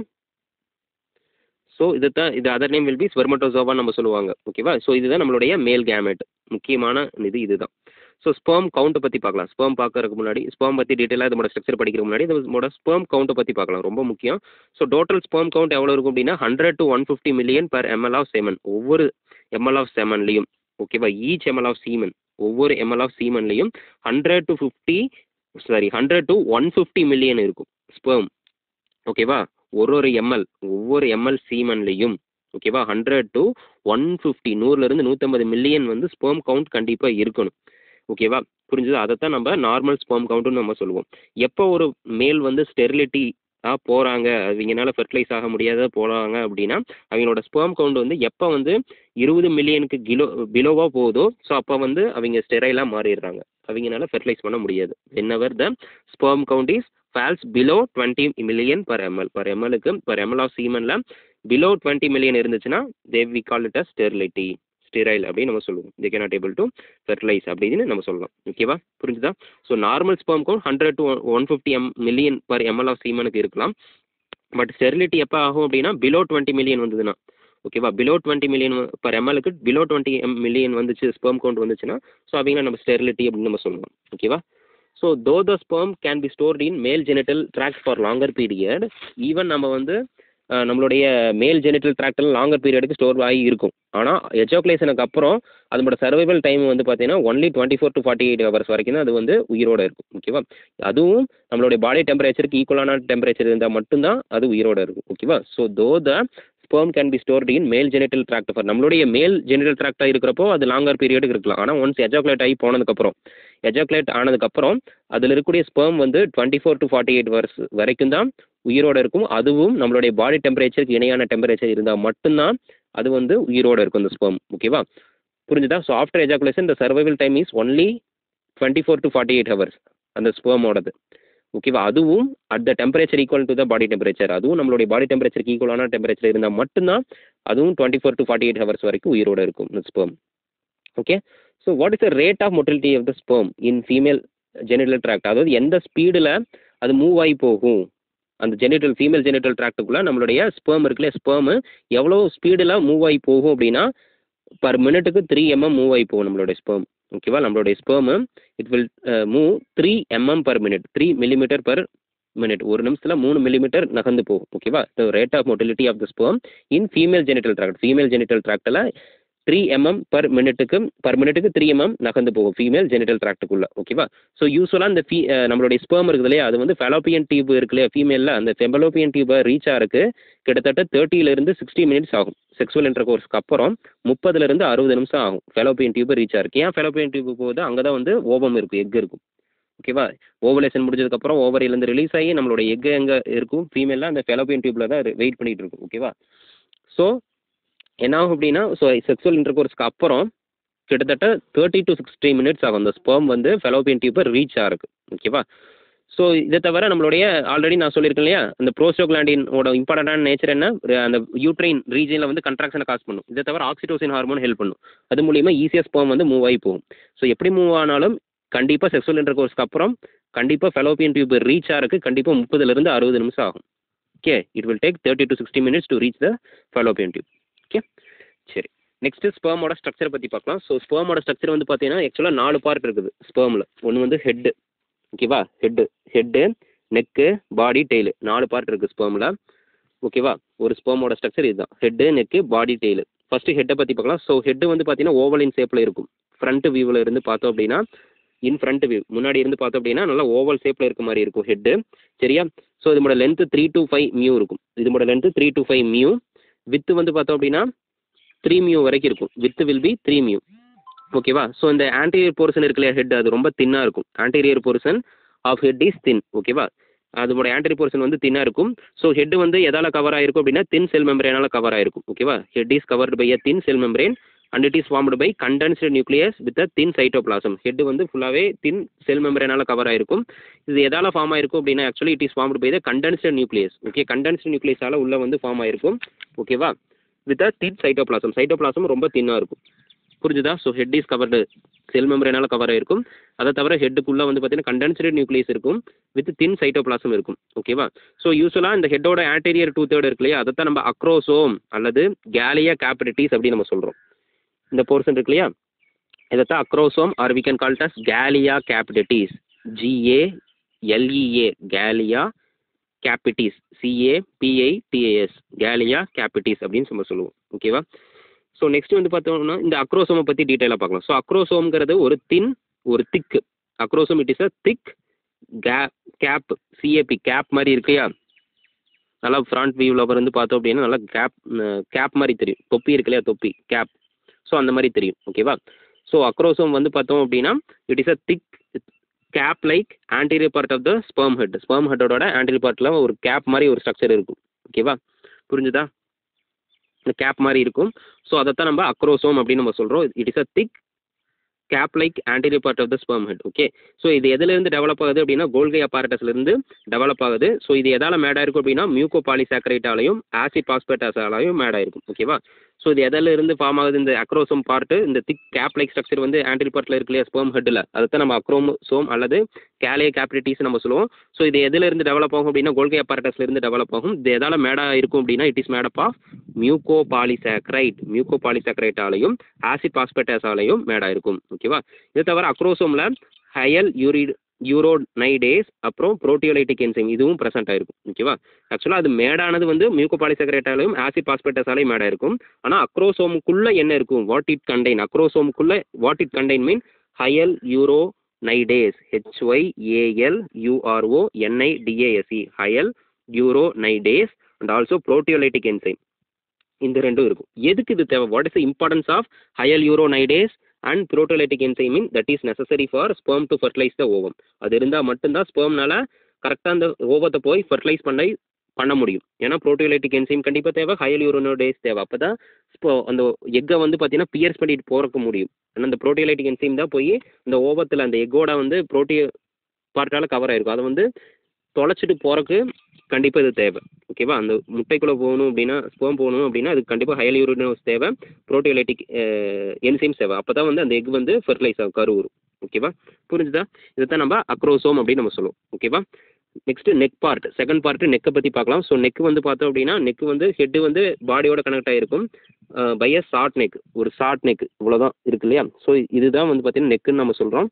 ஸோ இது தான் இது other name will be spermatozoa நம்ம சொல்லுவாங்க ஓகேவா ஸோ இதுதான் நம்மளுடைய மேல் கேமெட் முக்கியமான இது இதுதான் ஸோ ஸ்பெர்ம் கவுண்ட்டை பற்றி பார்க்கலாம் ஸ்பெர்ம் பார்க்கறதுக்கு முன்னாடி ஸ்பெர்ம் பற்றி டீட்டெயிலாக இதோட ஸ்ட்ரக்சர் படிக்கிறதுக்கு முன்னாடி இதோட ஸ்பெர்ம் கவுண்ட்டை பற்றி பார்க்கலாம் ரொம்ப முக்கியம் ஸோ டோட்டல் ஸ்பெர்ம் கவுண்ட் எவ்வளோ இருக்கும் அப்படின்னா hundred to one fifty million per ML of semen ஒவ்வொரு எம்எல் ஆஃப் செமன்லையும் ஓகேவா ஈச் எம்எல் ஆஃப் சீமன் ஒவ்வொரு எம்எல் ஆஃப் சீமன்லையும் hundred to fifty sorry hundred to one fifty million இருக்கும் ஸ்பெர்ம் ஓகேவா ஒரு ஒரு எம்எல் ஒவ்வொரு எம்எல் சீமன்லையும் ஓகேவா ஹண்ட்ரட் டு ஒன் ஃபிஃப்டி நூறுலேருந்து நூற்றம்பது மில்லியன் வந்து ஸ்பெர்ம் கவுண்ட் கண்டிப்பாக இருக்கணும் ஓகேவா புரிஞ்சுது அதைத்தான் நம்ம நார்மல் ஸ்பெர்ம் கவுண்ட்னு நம்ம சொல்லுவோம் எப்போ ஒரு மேல் வந்து ஸ்டெரிலிட்டி ஆ போகிறாங்க அவங்கனால ஃபெர்டிலைஸ் ஆக முடியாத போகிறாங்க அப்படின்னா அவங்களோட ஸ்பெர்ம் கவுண்ட் வந்து எப்போ வந்து இருபது மில்லியனுக்கு கிலோ பிலோவாக போகுதோ ஸோ அப்போ வந்து அவங்க ஸ்டெரைலாக மாறிடுறாங்க அவங்கனால ஃபெர்டிலைஸ் பண்ண முடியாது whenever the sperm count is falls below twenty million per ML per எம்எலுக்கு பர் எம்எல் ஆஃப் சீமனில் பிலோ டுவெண்ட்டி மில்லியன் இருந்துச்சுன்னா they we call it a sterility sterile அப்படின்னு நம்ம சொல்லுவோம் they cannot able to fertilize அப்படின்னு நம்ம சொல்லலாம் ஓகேவா புரிஞ்சுதா so normal sperm count hundred to one fifty M million per ML of சீமனுக்கு இருக்கலாம் பட் ஸ்டெரிலிட்டி எப்போ ஆகும் அப்படின்னா பிலோ டுவெண்ட்டி மில்லியன் வந்ததுன்னா ஓகேவா பிலோ டுவெண்ட்டி மில்லியன் பர் எம்எலுக்கு பிலோ டுவெண்ட்டி எம் மில்லியன் வந்துச்சு ஸ்பெர்ம் கவுண்ட் வந்துச்சுன்னா ஸோ அவங்கள நம்ம ஸ்டெரிலிட்டி அப்படின்னு நம்ம சொல்லலாம் ஓகேவா so though the sperm can be stored in male genital tract for longer period even நம்ம வந்து அஹ், நம்மளுடைய மேல் ஜெனிட்டல் ட்ராக்டில் லாங்கர் பீரியடுக்கு ஸ்டோர் ஆகி இருக்கும் ஆனால் எஜோக்லேஷனுக்கு அப்புறம் அதோட சர்வைவல் டைம் வந்து பார்த்தீங்கன்னா only twenty four to forty eight hours வரைக்கும் தான் அது வந்து உயிரோட இருக்கும் ஓகேவா அதுவும் நம்மளுடைய பாடி டெம்பரேச்சருக்கு ஈக்குவலான டெம்பரேச்சர் இருந்தால் மட்டும்தான் அது உயிரோட இருக்கும் ஓகேவா so though the sperm can be stored in male genital tract for நம்மளுடைய மேல் ஜெனிட்டல் ட்ராக்டாக இருக்கிறப்போ அது லாங்கர் பீரியடுக்கு இருக்கலாம் ஆனால் ஒன்ஸ் எஜாகுலேட் ஆகி போனதுக்கப்புறம் எஜாகுலேட் ஆனதுக்கப்புறம் அதில் இருக்கக்கூடிய ஸ்பெர்ம் வந்து twenty four to forty eight hours வரைக்கும் தான் உயிரோட இருக்கும் அதுவும் நம்மளுடைய பாடி டெம்பரேச்சருக்கு இணையான டெம்பரேச்சர் இருந்தால் மட்டும்தான் அது வந்து உயிரோட இருக்கும் அந்த ஸ்பெர்ம் ஓகேவா புரிஞ்சுதா so after ejaculation the survival time is only twenty four to forty eight hours அந்த ஸ்பெர்மோடது ஓகேவா அதுவும் at the temperature equal to the body temperature அதுவும் நம்மளுடைய பாடி டெம்பரேச்சருக்கு ஈக்குவலான டெம்பரேச்சர் இருந்தால் மட்டும்தான் அதுவும் twenty four to forty eight hours வரைக்கும் உயிரோட இருக்கும் இந்த sperm okay so what is the rate of motility of the sperm in female genital tract அதாவது எந்த ஸ்பீடில் அது மூவ் ஆகி போகும் அந்த ஜெனிட்டல் ஃபீமேல் ஜெனிட்டல் ட்ராக்ட்டுக்குள்ளே நம்மளுடைய ஸ்பெர்ம் இருக்குல்ல ஸ்பெர்மு எவ்வளோ ஸ்பீடில் மூவ் ஆகி போகும் அப்படின்னா பர் மினிட்டுக்கு த்ரீ எம்எம் மூவ் ஆகி போகும் நம்மளுடைய ஸ்பெர்ம் ஓகேவா நம்மளுடைய sperm it will move three MM per minute three millimetre per minute ஒரு நிமிஷத்தில் மூணு மில்லிமீட்டர் நகர்ந்து போகும் ஓகேவா the rate of motility of the sperm in female genital tract female genital ட்ராக்டில் த்ரீ எம்எம் பர் மினிட்டுக்கு பர் மினிட்டுக்கு த்ரீ எம்எம் நகர்ந்து போகும் ஃபீமேல் ஜெனிட்டல் ட்ராக்ட்டுக்குள்ள ஓகேவா ஸோ யூஸ்வலாக இந்த ஃபீ அஹ் நம்மளுடைய ஸ்பெர்ம் இருக்குது இல்லையா அது வந்து ஃபெலோப்பியன் டியூப் இருக்கு இல்லையா ஃபீமேலில் அந்த ஃபெலோப்பியன் டியூபை ரீச் ஆகிறதுக்கு கிட்டத்தட்ட தேர்ட்டிலேருந்து சிக்ஸ்டி மினிட்ஸ் ஆகும் செக்ஸுவல் இன்டர் கோர்ஸ்க்கு அப்புறம் முப்பதுலேருந்து அறுபது நிமிஷம் ஆகும் ஃபெலோப்பியன் டியூபை ரீச் ஆகிறதுக்கு ஏன் ஃபெலோப்பியன் டியூப் போகுது அங்கே தான் வந்து ஓவம் இருக்கும் எக் இருக்கும் ஓகேவா ஓவலேஷன் முடிஞ்சதுக்கப்புறம் ஓவரியிலேருந்து ரிலீஸ் ஆகி நம்மளோட எக் எங்கே இருக்கும் ஃபீமேலில் அந்த ஃபெலோப்பியன் டியூப்பில் தான் வெயிட் பண்ணிகிட்டு இருக்கும் ஓகேவா ஸோ என்ன ஆகும் அப்படின்னா ஸோ செக்ஸுவல் இன்டர் கோர்ஸ்க்கு அப்புறம் கிட்டத்தட்ட தேர்ட்டி டு சிக்ஸ்டி மினிட்ஸ் ஆகும் அந்த ஸ்பெர்ம் வந்து ஃபெலோப்பியன் டியூப்பை ரீச் ஆகிறதுக்கு ஓகேவா ஸோ இதை தவிர நம்மளுடைய ஆல்ரெடி நான் சொல்லியிருக்கேன் இல்லையா அந்த ப்ரோஸ்டோகிளாண்டினோட இம்பார்ட்டண்டான நேச்சர் என்ன ஒரு அந்த யூட்ரைன் ரீஜனில் வந்து கன்ட்ராக்ஷனை காஸ் பண்ணும் இதை தவிர ஆக்சிடோசின் ஹார்மோன் ஹெல்ப் பண்ணும் அது மூலியமா ஈஸியாக ஸ்பெர்ம் வந்து மூவ் ஆகி போகும் ஸோ எப்படி மூவ் ஆனாலும் கண்டிப்பாக செக்ஸுவல் இன்டர் கோர்ஸ்க்கு அப்புறம் கண்டிப்பாக ஃபெலோப்பியன் டியூப் ரீச் ஆகிறதுக்கு கண்டிப்பாக முப்பதுலேருந்து அறுபது நிமிஷம் ஆகும் okay it will take thirty to sixty minutes to reach the fallopian tube okay சரி நெக்ஸ்ட்டு ஸ்பெர்மோட ஸ்ட்ரக்சர் பற்றி பார்க்கலாம் ஸோ ஸ்பெர்மோட ஸ்ட்ரக்சர் வந்து பார்த்தீங்கன்னா ஆக்சுவலாக நாலு பார்ட் இருக்குது ஸ்பெர்மில் ஒன்று வந்து ஹெட்டு ஓகேவா head head neck body tail நாலு பார்ட் இருக்குது ஸ்பெர்மில் ஓகேவா ஒரு ஸ்பெர்மோட ஸ்ட்ரக்சர் இதுதான் head neck body tail first ஹெட்டை பற்றி பார்க்கலாம் ஸோ ஹெட்டு வந்து பார்த்தீங்கன்னா ஓவலின் ஷேப்பில் இருக்கும் ஃப்ரண்ட் வியூவில் இருந்து பார்த்தோம் அப்படின்னா இன் ஃப்ரண்ட் வியூ முன்னாடி இருந்து பார்த்தோம் அப்படின்னா நல்லா ஓவல் ஷேப்பில் இருக்க மாதிரி இருக்கும் ஹெட்டு சரியா ஸோ இதோட length three to five mu இருக்கும் இதோட length three to five mu width வந்து பார்த்தோம் அப்படின்னா த்ரீ மியூ வரைக்கும் இருக்கும் width will be three mu ஓகேவா ஸோ இந்த ஆன்டீரியர் போர்ஷன் இருக்கு இல்லையா ஹெட் அது ரொம்ப தின்னாக இருக்கும் anterior portion of head is thin ஓகேவா அதோட ஆன்டீரியர் போர்ஷன் வந்து தின்னாக இருக்கும் ஸோ ஹெட் வந்து எதால் கவர் ஆயிருக்கும் அப்படின்னா தின் செல் மெம்பரேனால கவர் ஆயிருக்கும் ஓகேவா head is covered by a thin cell membrane and it is formed by condensed nucleus with a thin cytoplasm head வந்து ஃபுல்லாகவே தின் செல் மெம்பரேனால கவர் ஆயிருக்கும் இது எதால் ஃபார்ம் ஆயிருக்கும் அப்படின்னா actually it is formed by the condensed nucleus okay condensed நியூக்ளியஸால உள்ள வந்து ஃபார்ம் ஆயிருக்கும் ஓகேவா with a thin cytoplasm cytoplasm ரொம்ப தின்னாக இருக்கும் புரிஞ்சுதா so head is covered cell மெம்பரேனால கவர் ஆயிருக்கும் அதை தவிர ஹெட்டுக்குள்ளே வந்து பார்த்தீங்கன்னா கண்டென்ஸ்டு நியூக்ளியஸ் இருக்கும் வித் தின் சைட்டோபிளாசம் இருக்கும் ஓகேவா ஸோ யூஸ்வலாக இந்த ஹெட்டோட ஆன்டீரியர் டூ தேர்ட் இருக்கு இல்லையா அதை தான் நம்ம அக்ரோசோம் அல்லது கேலியா கேபிடிட்டிஸ் அப்படின்னு நம்ம சொல்கிறோம் இந்த போர்ஷன் இருக்கு இல்லையா இதைத்தான் acrosome R we can call does கேலியா கேபிடிட்டிஸ் GA LEA கேலியா கேபிட்டிஸ் சிஏபிஐடிஏஎஸ் கேலியா கேபிட்டிஸ் அப்படின்னு நம்ம சொல்லுவோம் ஓகேவா ஸோ நெக்ஸ்ட் வந்து பார்த்தோம்னா இந்த அக்ரோசோமை பற்றி டீட்டெயிலாக பார்க்கலாம் ஸோ அக்ரோசோம்ங்கிறது ஒரு தின் ஒரு thick acrosome it is a thick கே கேப் சிஏபி கேப் மாதிரி இருக்கையா நல்லா ஃப்ரண்ட் வியூவில் வந்து பார்த்தோம் அப்படின்னா நல்லா கேப் கேப் மாதிரி தெரியும் தொப்பி இருக்கு இல்லையா தொப்பி கேப் ஸோ அந்த மாதிரி தெரியும் ஓகேவா ஸோ அக்ரோசோம் வந்து பார்த்தோம் அப்படின்னா it is a thick cap like anterior part of the sperm head sperm ஹெட்டோட ஆன்டீரியர் பார்ட்டில் ஒரு கேப் மாதிரி ஒரு ஸ்ட்ரக்சர் இருக்கும் ஓகேவா புரிஞ்சுதா இந்த கேப் மாதிரி இருக்கும் ஸோ அதைத்தான் நம்ம அக்ரோசோம் அப்படின்னு நம்ம சொல்கிறோம் it is a thick cap like anterior part of the sperm head okay so இது எதுலேருந்து டெவலப் ஆகுது அப்படின்னா கோல்கை அப்பாரட்டஸ்லேருந்து டெவலப் ஆகுது ஸோ இது எதால் மேட் ஆயிருக்கும் அப்படின்னா மியூகோ பாலிசாக்கரைட்டாலையும் ஆசிட் பாஸ்பேட்டாஸாலையும் மேட் ஆயிருக்கும் ஓகேவா ஸோ இது எதில் இருந்து ஃபார்ம் ஆகுது இந்த அக்ரோசோம் பார்ட்டு இந்த திக் கேப் லைக் ஸ்ட்ரக்சர் வந்து ஆன்டீரியர் பார்ட்டில் இருக்கு இல்லையா ஸ்பெர்ம் ஹெட்டில் அதை நம்ம அக்ரோமோசோம் அல்லது கேலே கேப்ரிட்டிஸ் நம்ம சொல்லுவோம் ஸோ இது எதுல இருந்து டெவலப் ஆகும் அப்படின்னா கோல்கை அப்பாரட்டஸ்ல இருந்து டெவலப் ஆகும் இது எதால் மேடா இருக்கும் அப்படின்னா it is made up of mucopolysaccharide மியூகோ பாலிசாக்ரைட்டாலையும் ஆசிட் பாஸ்பேட்டாஸாலையும் மேடா இருக்கும் ஓகேவா இது தவிர அக்ரோசோமில் ஹயல் யூரிட் யூரோனைடேஸ் அப்புறம் புரோட்டியோலைட்டிக் என்சைம் இதுவும் ப்ரெசென்ட் ஆயிருக்கும் ஓகேவா ஆக்சுவலாக அது மேடானது வந்து மியூகோ பாலிசாக்ரைட்டாலையும் ஆசிட் பாஸ்பேட்டாஸாலையும் மேடா இருக்கும் ஆனால் அக்ரோசோமுக்குள்ள என்ன இருக்கும் வாட் இட் கண்டெயின் அக்ரோசோமுக்குள்ள what it contain mean hyaluronidase H Y A L U R O N I D A S E hyaluronidase and also proteolytic enzyme இந்த ரெண்டும் இருக்கும் எதுக்கு இது தேவை what is the importance of hyaluronidase and proteolytic என்சைமின் that is necessary for sperm to fertilise the ovum அது இருந்தால் மட்டும்தான் ஸ்பெர்ம்னால கரெக்டாக அந்த ஓவத்தை போய் ஃபர்டிலைஸ் பண்ண பண்ண முடியும் ஏன்னா புரோட்டியோலைட்டிக் என்சைம் கண்டிப்பாக தேவை ஹயல் யூரோனோடேஸ் தேவை அப்போ தான் இப்போ அந்த எக்கை வந்து பார்த்தீங்கன்னா பியர்ஸ் பண்ணிட்டு போறக்க முடியும் ஏன்னா அந்த புரோட்டியோலைட்டிக் என்சைம் தான் போய் இந்த ஓவத்தில் அந்த எக்கோட வந்து புரோட்டியோ பார்ட்டால் கவர் ஆயிருக்கும் அதை வந்து தொலைச்சிட்டு போறக்கு கண்டிப்பாக இது தேவை ஓகேவா அந்த முட்டைக்குள்ளே போகணும் அப்படின்னா ஸ்போம் போகணும் அப்படின்னா அதுக்கு கண்டிப்பாக ஹையல் யூரினோஸ் தேவை புரோட்டியோலைட்டிக் என்சைம்ஸ் தேவை அப்போ தான் வந்து அந்த எக் வந்து ஃபெர்டிலைஸ் ஆகும் கரு வரும் ஓகேவா புரிஞ்சுதா இதை தான் நம்ம அக்ரோசோம் அப்படின்னு நம்ம சொல்லுவோம் ஓகேவா next neck part second part நெக்கை பற்றி பார்க்கலாம் ஸோ நெக் வந்து பார்த்தோம் அப்படின்னா நெக் வந்து ஹெட் வந்து பாடியோட கனெக்ட் ஆகிருக்கும் பை அ ஷார்ட் நெக் ஒரு ஷார்ட் நெக் இவ்வளோதான் இருக்கு இல்லையா ஸோ இதுதான் வந்து பார்த்தீங்கன்னா நெக்குன்னு நம்ம சொல்கிறோம்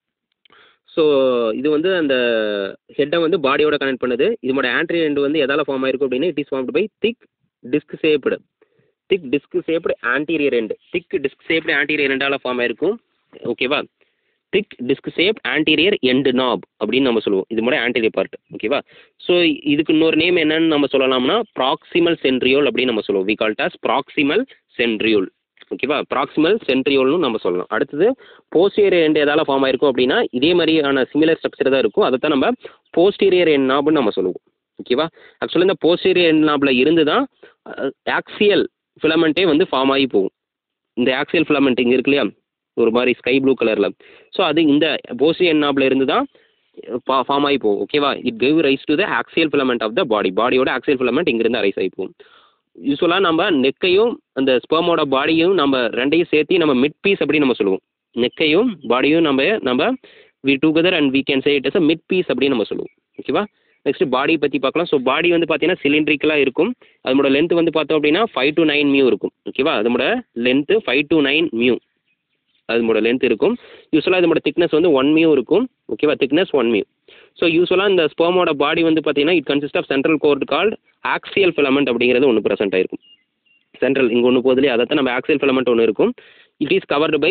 ஸோ இது வந்து அந்த ஹெட்டை வந்து பாடியோட கனெக்ட் பண்ணுது இதோட ஆன்ட்ரி எண்ட் வந்து எதால் ஃபார்ம் ஆயிருக்கும் அப்படின்னா it is formed by thick disc shaped thick disc shaped anterior end thick disc shaped anterior எண்டால் ஃபார்ம் ஆயிருக்கும் ஓகேவா thick disc shape anterior end knob அப்படின்னு நம்ம சொல்லுவோம் இது மாதிரி ஆன்டீரியர் பார்ட் ஓகேவா ஸோ இதுக்கு இன்னொரு நேம் என்னன்னு நம்ம சொல்லலாம்னா ப்ராக்சிமல் சென்ட்ரியோல் அப்படின்னு நம்ம சொல்லுவோம் we call this proximal centriole ஓகேவா ப்ராக்சிமல் சென்ட்ரியோல்னு நம்ம சொல்லலாம் அடுத்தது போஸ்டீரியர் எண்ட் எதால் ஃபார்ம் ஆயிருக்கும் அப்படின்னா இதே மாதிரியான சிமிலர் ஸ்ட்ரக்சர் தான் இருக்கும் அதை தான் நம்ம போஸ்டீரியர் எண்ட் நாப்னு நம்ம சொல்லுவோம் ஓகேவா ஆக்சுவலாக இந்த போஸ்டீரியர் எண்ட் நாபில் இருந்து தான் ஆக்சியல் ஃபிலமெண்ட்டே வந்து ஃபார்ம் ஆகி போகும் இந்த ஆக்சியல் ஃபிலமெண்ட் இங்கே இருக்கு இல்லையா ஒரு மாதிரி ஸ்கை ப்ளூ கலரில் ஸோ அது இந்த போஸ்டீரியர் நாபில் இருந்து தான் ஃபார்ம் ஆகி போகும் ஓகேவா it give rise to the axial filament of the body பாடியோட ஆக்சியல் ஃபிலமெண்ட் இங்கிருந்து ரைஸ் ஆகி போகும் யூஸ்வலாக நம்ம நெக்கையும் அந்த ஸ்பெர்மோட பாடியும் நம்ம ரெண்டையும் சேர்த்து நம்ம மிட் பீஸ் அப்படின்னு நம்ம சொல்லுவோம் நெக்கையும் பாடியும் நம்ம நம்ம we together and we can say it is a mid piece அப்படின்னு நம்ம சொல்லுவோம் ஓகேவா நெக்ஸ்ட் பாடி பற்றி பார்க்கலாம் ஸோ பாடி வந்து பார்த்தீங்கன்னா சிலிண்ட்ரிக்கலாக இருக்கும் அதோட லென்த் வந்து பார்த்தோம் அப்படின்னா ஃபைவ் டு நைன் மியூ இருக்கும் ஓகேவா அதோட length five to nine mu அதோட லென்த் இருக்கும் யூஸ்வலாக இதோட திக்னஸ் வந்து ஒன் மியூ இருக்கும் ஓகேவா திக்னஸ் ஒன் மியூ ஸோ யூஸ்வலாக இந்த ஸ்பெர்மோட பாடி வந்து பார்த்தீங்கன்னா it consist of central cord called axial filament அப்படிங்கிறது ஒன்று ப்ரெசென்ட் ஆயிருக்கும் சென்ட்ரல் இங்கே ஒன்று போதிலே அதை தான் நம்ம ஆக்சியல் ஃபிலமெண்ட் ஒன்று இருக்கும் it is covered by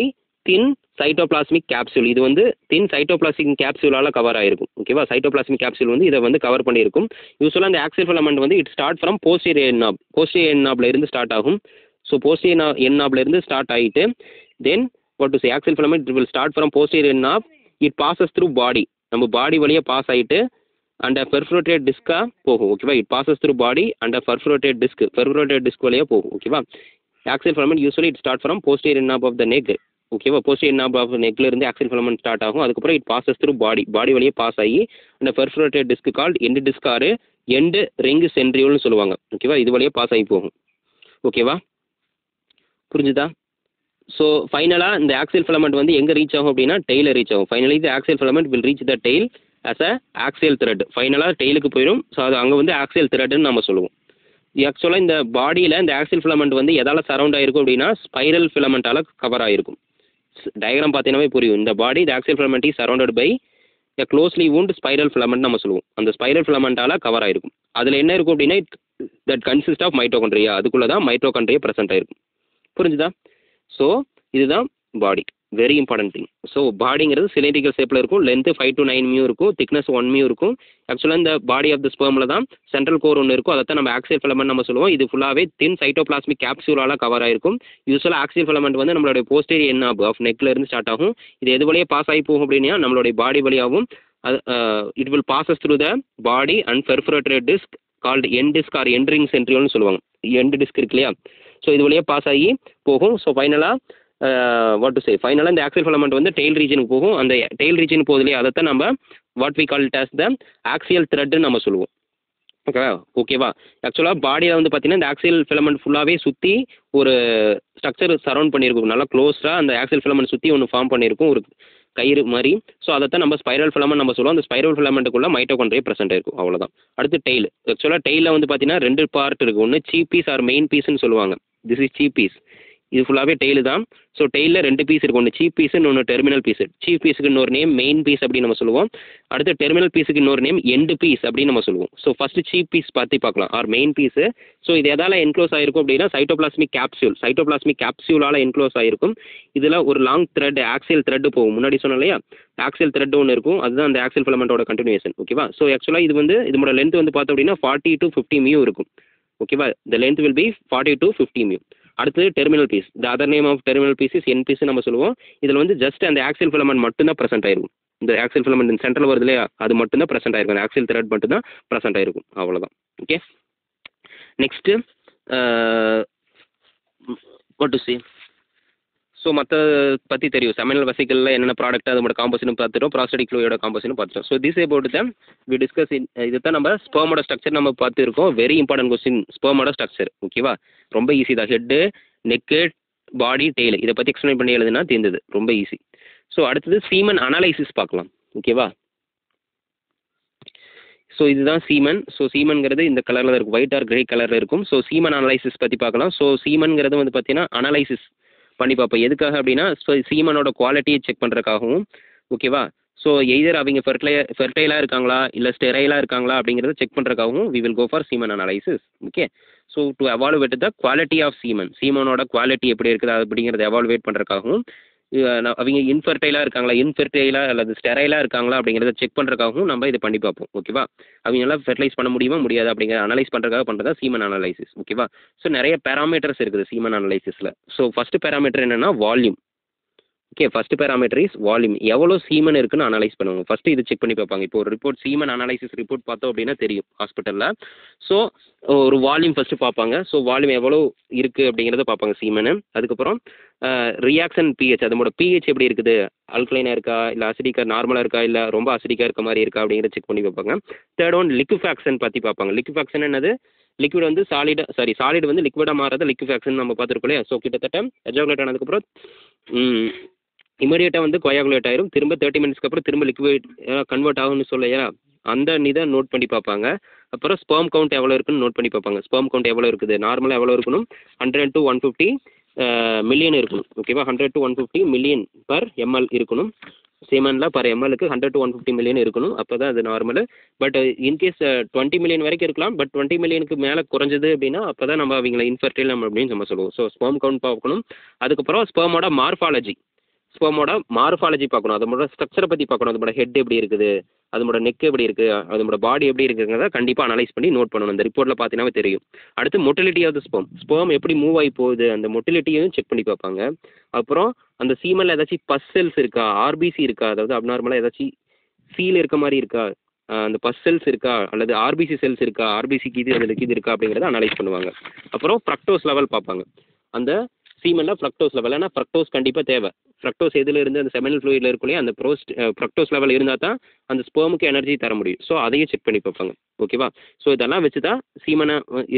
thin cytoplasmic capsule இது வந்து தின் சைட்டோபிளாஸ்மிக் கேப்சூலால் கவர் ஆகிருக்கும் ஓகேவா சைட்டோபிளாஸ்மிக் கேப்சூல் வந்து இதை வந்து கவர் பண்ணியிருக்கும் யூஸ்வலாக அந்த ஆக்சில் ஃபிலமெண்ட் வந்து it start from posterior end knob posterior என்னாப்ல இருந்து ஸ்டார்ட் ஆகும் ஸோ போஸ்டீரியர் என்னாப்ல இருந்து ஸ்டார்ட் ஆகிட்டு then what to say axial filament will start from posterior end knob it passes through body நம்ம பாடி வழியாக பாஸ் ஆகிட்டு அண்ட் பெர்ஃபுரேட்டட் டிஸ்காக போகும் ஓகேவா it passes through body and perforated disc perforated disc வழியாக போகும் ஓகேவா axial filament usually it start from posterior end knob of the neck ஓகேவா போஸ்டீரியர் என்னாப் ஆஃப் நெக்ல இருந்து ஆக்சில் ஃபிலமெண்ட் ஸ்டார்ட் ஆகும் அதுக்கப்புறம் it passes through body body வழியே பாஸ் ஆகி அந்த perforated disc called end disc ஆறு எண்டு ரிங் சென்ட்ரியோல்னு சொல்லுவாங்க ஓகேவா இது வழியே பாஸ் ஆகி போகும் ஓகேவா புரிஞ்சுதா ஸோ ஃபைனலாக இந்த ஆக்சில் ஃபிலமெண்ட் வந்து எங்கே ரீச் ஆகும் அப்படின்னா டெய்ல ரீச் ஆகும் finally the axial filament will reach the tail as a axial thread ஃபைனலாக டெய்லுக்கு போயிடும் ஸோ அது அங்கே வந்து ஆக்சியல் த்ரெட்னு நம்ம சொல்லுவோம் ஆக்சுவலாக இந்த பாடியில் இந்த ஆக்சில் ஃபிலமெண்ட் வந்து எதால் சரௌண்ட் ஆகிருக்கும் அப்படின்னா ஸ்பைரல் ஃபிலமெண்ட்டால் கவர் ஆகிருக்கும் டயக்ராம் பார்த்தீங்கன்னாவே புரியும் இந்த பாடி இந்த axial filament is surrounded by a closely wound spiral filament நம்ம சொல்லுவோம் அந்த ஸ்பைரல் ஃபிலமெண்ட்டால் கவர் ஆகிருக்கும் அதில் என்ன இருக்கும் அப்படின்னா தட் கன்சிஸ்ட் ஆஃப் மைட்டோகண்ட்ரியா அதுக்குள்ளே தான் மைட்டோகண்ட்ரியா ப்ரெசென்ட் ஆயிருக்கும் புரிஞ்சுதா ஸோ இதுதான் body very important thing so பாடிங்கிறது சிலிண்டிக்கல் ஷேப்பில் இருக்கும் length five to nine mu இருக்கும் திக்னஸ் ஒன் மியூ இருக்கும் ஆக்சுவலாக இந்த பாடி ஆஃப் த ஸ்பெர்மில் தான் சென்ட்ரல் கோர் ஒன்று இருக்கும் அதை தான் நம்ம ஆக்சியல் ஃபிலமெண்ட் நம்ம சொல்லுவோம் இது ஃபுல்லாகவே தின் சைட்டோபிளாஸ்மிக் கேப்சூலால் கவர் ஆயிருக்கும் யூஸ்வலாக ஆக்சியல் ஃபிலமெண்ட் வந்து நம்மளுடைய போஸ்டேரி என் ஆஃப் நெக்ல இருந்து ஸ்டார்ட் ஆகும் இது எது வழியாக பாஸ் ஆகி போகும் அப்படின்னா நம்மளுடைய பாடி வழியாகவும் அது it will passes through the body and perforated disc called end disc or end ring சென்ட்ரியோல்னு சொல்லுவாங்க எண்டு டிஸ்க் இருக்கு இல்லையா ஸோ இது வழியாக பாஸ் ஆகி போகும் ஸோ ஃபைனலாக வாட் டு சே ஃபைனலாக இந்த ஆக்சில் ஃபிலமெண்ட் வந்து டெய்ல் ரீஜனுக்கு போகும் அந்த டெய்ல் ரீஜன் போகுது இல்லையா அதைத்தான் நம்ம what we call this the axial த்ரெட்னு நம்ம சொல்லுவோம் ஓகேவா ஓகேவா ஆக்சுவலாக பாடியில் வந்து பார்த்தீங்கன்னா இந்த ஆக்சியல் ஃபிலமெண்ட் ஃபுல்லாகவே சுற்றி ஒரு ஸ்ட்ரக்சர் சரௌண்ட் பண்ணியிருக்கும் நல்லா க்ளோஸ்டாக அந்த ஆக்சியல் ஃபிலமெண்ட் சுற்றி ஒன்று ஃபார்ம் பண்ணியிருக்கும் ஒரு கயிறு மாதிரி ஸோ அதை தான் நம்ம ஸ்பைரல் ஃபிலமெண்ட் நம்ம சொல்லுவோம் அந்த ஸ்பைரல் ஃபிலமெண்ட்டுக்குள்ள மைட்டோகாண்ட்ரியா ப்ரெசென்ட் இருக்கும் அவ்வளோதான் அடுத்து டெய்ல் ஆக்சுவலாக டெய்லில் வந்து பார்த்தீங்கன்னா ரெண்டு பார்ட் இருக்குது ஒன்று சீப் பீஸ் ஆர் மெயின் பீஸ்னு சொல்லுவாங்க திஸ் இஸ் சீப் பீஸ் இது ஃபுல்லாகவே டெய்லு தான் ஸோ டெய்லில் ரெண்டு பீஸ் இருக்கும் ஒன்று சீப் பீஸ் இன்னொன்று டெர்மினல் பீஸ் சீப் பீஸுக்கு இன்னொரு நேம் மெயின் பீஸ் அப்படின்னு நம்ம சொல்லுவோம் அடுத்து டெர்மினல் பீஸுக்கு இன்னொரு நேம் எண்டு பீஸ் அப்படின்னு நம்ம சொல்லுவோம் ஸோ ஃபஸ்ட்டு சீப் பீஸ் பற்றி பார்க்கலாம் ஆர் மெயின் பீஸு ஸோ இது எதால் என்க்ளோஸ் ஆகிருக்கும் அப்படின்னா சைட்டோபிளாஸ்மிக் கேப்சூல் சைட்டோபிளாஸ்மிக் கேப்சூலால் என்க்ளோஸ் ஆகிருக்கும் இதில் ஒரு லாங் த்ரெட் ஆக்சியல் த்ரெட் போகும் முன்னாடி சொன்னேன் இல்லையா ஆக்சியல் த்ரெட் ஒன்று இருக்கும் அதுதான் அந்த ஆக்சியல் ஃபிலமெண்ட்டோட கண்டினியூஷன் ஓகேவா ஸோ ஆக்சுவலாக இது வந்து இதோட லென்த் வந்து பார்த்தோம் அப்படின்னா ஃபார்ட்டி டு ஃபிஃப்டி மியூ இருக்கும் ஓகேவா the length will be forty to fifty mu அடுத்தது terminal piece the other name of terminal piece is end piece நம்ம சொல்லுவோம் இதில் வந்து ஜஸ்ட் அந்த ஆக்சியல் ஃபிலமெண்ட் மட்டும்தான் ப்ரெசென்ட் ஆயிருக்கும் இந்த ஆக்சியல் ஃபிலமெண்ட் சென்டரில் வருது இல்லையா அது மட்டும்தான் ப்ரெசென்ட் ஆயிருக்கும் அந்த ஆக்சியல் த்ரெட் மட்டும்தான் ப்ரெசென்ட் ஆயிருக்கும் அவ்வளோதான் okay next what to see so மற்ற பற்றி தெரியும் செமினல் வெசிக்கலில் என்னென்ன ப்ராடக்ட் அதோட காம்போசிஷன் பார்த்துட்டோம் ப்ராஸ்டடிக் ஃப்ளூயோட காம்போசிஷன் பார்த்துட்டோம் so this about the we discuss in இது தான் நம்ம ஸ்பெர்மோட ஸ்ட்ரக்சர் நம்ம பார்த்துருக்கோம் வெரி இம்பார்ட்டன்ட் கொஸ்டின் ஸ்பெர்மோட ஸ்ட்ரக்சர் ஓகேவா ரொம்ப ஈஸி தான் ஹெட்டு நெக்கு பாடி டெய்ல் இதை பற்றி எக்ஸ்பிளைன் பண்ணி எழுதுனா தீர்ந்தது ரொம்ப ஈஸி ஸோ அடுத்தது சீமன் அனலைசிஸ் பார்க்கலாம் ஓகேவா ஸோ இதுதான் சீமன் ஸோ சீமன்ங்கிறது இந்த கலரில் தான் இருக்கும் ஒயிட் ஆர் கிரே கலரில் இருக்கும் ஸோ சீமன் அனலைசிஸ் பற்றி பார்க்கலாம் ஸோ சீமன்ங்கிறது வந்து பார்த்தீங்கன்னா அனலைசிஸ் பண்ணி பார்ப்போம் எதுக்காக அப்படின்னா ஸோ சீமனோட குவாலிட்டியை செக் பண்ணுறதுக்காகவும் ஓகேவா ஸோ எய்தர் அவங்க ஃபெர்டிலை ஃபெர்டைலாக இருக்காங்களா இல்லை ஸ்டெரைலாக இருக்காங்களா அப்படிங்கிறத செக் பண்ணுறதுக்காகவும் we will go for semen analysis okay so to evaluate the quality of semen சீமனோட குவாலிட்டி எப்படி இருக்குது அப்படிங்கிறத எவாலுவேட் பண்ணுறதுக்காகவும் அவங்க இன்ஃபெர்டைலாக இருக்காங்களா இன்ஃபெர்டைலாக அல்லது ஸ்டெரைலாக இருக்காங்களா அப்படிங்கிறத செக் பண்ணுறதுக்காகவும் நம்ம இது பண்ணி பார்ப்போம் ஓகேவா அவங்க எல்லாம் ஃபெர்டிலைஸ் பண்ண முடியுமா முடியாது அப்படிங்கிற அனலைஸ் பண்ணுறதுக்காக பண்ணுறதா சீமன் அனலைசிஸ் ஓகேவா ஸோ நிறைய பேராமீட்டர்ஸ் இருக்குது சீமன் அனலைசிஸில் ஸோ ஃபஸ்ட்டு பேராமீட்டர் என்னென்னா volume okay first parameter is volume எவ்வளோ சீமன் இருக்குன்னு அனலைஸ் பண்ணுவாங்க ஃபஸ்ட்டு இது செக் பண்ணி பார்ப்பாங்க இப்போ ஒரு ரிப்போர்ட் சீமன் அனலைசிஸ் ரிப்போர்ட் பார்த்தோம் அப்படின்னா தெரியும் ஹாஸ்பிட்டலில் ஸோ ஒரு வால்யூம் ஃபஸ்ட்டு பார்ப்பாங்க ஸோ வால்யூம் எவ்வளோ இருக்குது அப்படிங்கிறத பார்ப்பாங்க சீமனு அதுக்கப்புறம் ரியாக்ஷன் பிஹெச் அதோட பிஹெச் எப்படி இருக்குது அல்கலைனாக இருக்கா இல்லை அசிடிக்காக நார்மலாக இருக்கா இல்லை ரொம்ப அசிடிக்காக இருக்க மாதிரி இருக்கா அப்படிங்கிறத செக் பண்ணி பார்ப்பாங்க தேர்ட் ஒன் லிக்விஃபேக்ஷன் பற்றி பார்ப்பாங்க லிக்விஃபேக்ஷன் என்னது லிக்விட் வந்து சாலிட் சாரி சாலிட் வந்து லிக்விடாக மாறாத லிக்விஃபேக்ஷன் நம்ம பார்த்துருக்கோம் இல்லையா ஸோ கிட்டத்தட்ட எஜாகுலேட் ஆனதுக்கப்புறம் இமீடியட்டாக வந்து கொயாகுலேட் ஆயிரும் திரும்ப தேர்ட்டி மினிட்ஸ்க்கு அப்புறம் திரும்ப லிக்விட் கன்வெர்ட் ஆகும்னு சொல்லையா அந்த இதை நோட் பண்ணி பார்ப்பாங்க அப்புறம் ஸ்பெர்ம் கவுண்ட் எவ்வளோ இருக்குன்னு நோட் பண்ணி பார்ப்பாங்க ஸ்பெர்ம் கவுண்ட் எவ்வளோ இருக்குது நார்மலாக எவ்வளோ இருக்கணும் hundred to one fifty million இருக்கணும் ஓகேவா hundred to one fifty million per ML இருக்கணும் சீமனில் பர் எம்எல்க்கு hundred to one fifty million இருக்கணும் அப்போ தான் அது normal but in case twenty million வரைக்கும் இருக்கலாம் பட் டுவெண்ட்டி மில்லியனுக்கு மேலே குறைஞ்சது அப்படின்னா அப்போ தான் நம்ம அவங்கள இன்ஃபர்டைல் நம்ம அப்படின்னு நம்ம சொல்லுவோம் ஸோ ஸ்பெர்ம் கவுண்ட் பார்க்கணும் அதுக்கப்புறம் ஸ்பெர்மோட மார்ஃபாலஜி ஸ்பெர்மோட மார்ஃபாலஜி பார்க்கணும் அதோட ஸ்ட்ரக்சரை பற்றி பார்க்கணும் அதோட ஹெட் எப்படி இருக்குது அதோட நெக் எப்படி இருக்குது அதோட பாடி எப்படி இருக்குங்கிறத கண்டிப்பாக அனலைஸ் பண்ணி நோட் பண்ணணும் அந்த ரிப்போர்ட்டில் பார்த்தீங்கன்னா தெரியும் அடுத்து motility of the sperm sperm எப்படி மூவ் ஆகி போகுது அந்த மொட்டிலிட்டியும் செக் பண்ணி பார்ப்பாங்க அப்புறம் அந்த சீமனில் ஏதாச்சும் பஸ் செல்ஸ் இருக்கா ஆர்பிசி இருக்கா அதாவது அப்நார்மலாக ஏதாச்சும் ஃபீல் இருக்க மாதிரி இருக்கா ஆஹ் அந்த பஸ் செல்ஸ் இருக்கா அல்லது ஆர்பிசி செல்ஸ் இருக்கா ஆர்பிசிக்கு இது அதுக்கு இது இருக்கா அப்படிங்கிறத அனலைஸ் பண்ணுவாங்க அப்புறம் ஃப்ரக்டோஸ் லெவல் பார்ப்பாங்க அந்த சீமனில் ஃப்ரக்டோஸ் லெவல் ஏன்னா ஃப்ரக்டோஸ் கண்டிப்பாக தேவை ஃப்ரக்டோஸ் எதில் இருந்து அந்த செமினல் ஃப்ளூயிடில் இருக்கலையே அந்த ப்ரோஸ்ட் ஃப்ரக்டோஸ் லெவல் இருந்தால் தான் அந்த ஸ்பெர்முக்கு எனர்ஜி தர முடியும் ஸோ அதையும் செக் பண்ணி பார்ப்பாங்க ஓகேவா ஸோ இதெல்லாம் வச்சு தான் சீமனை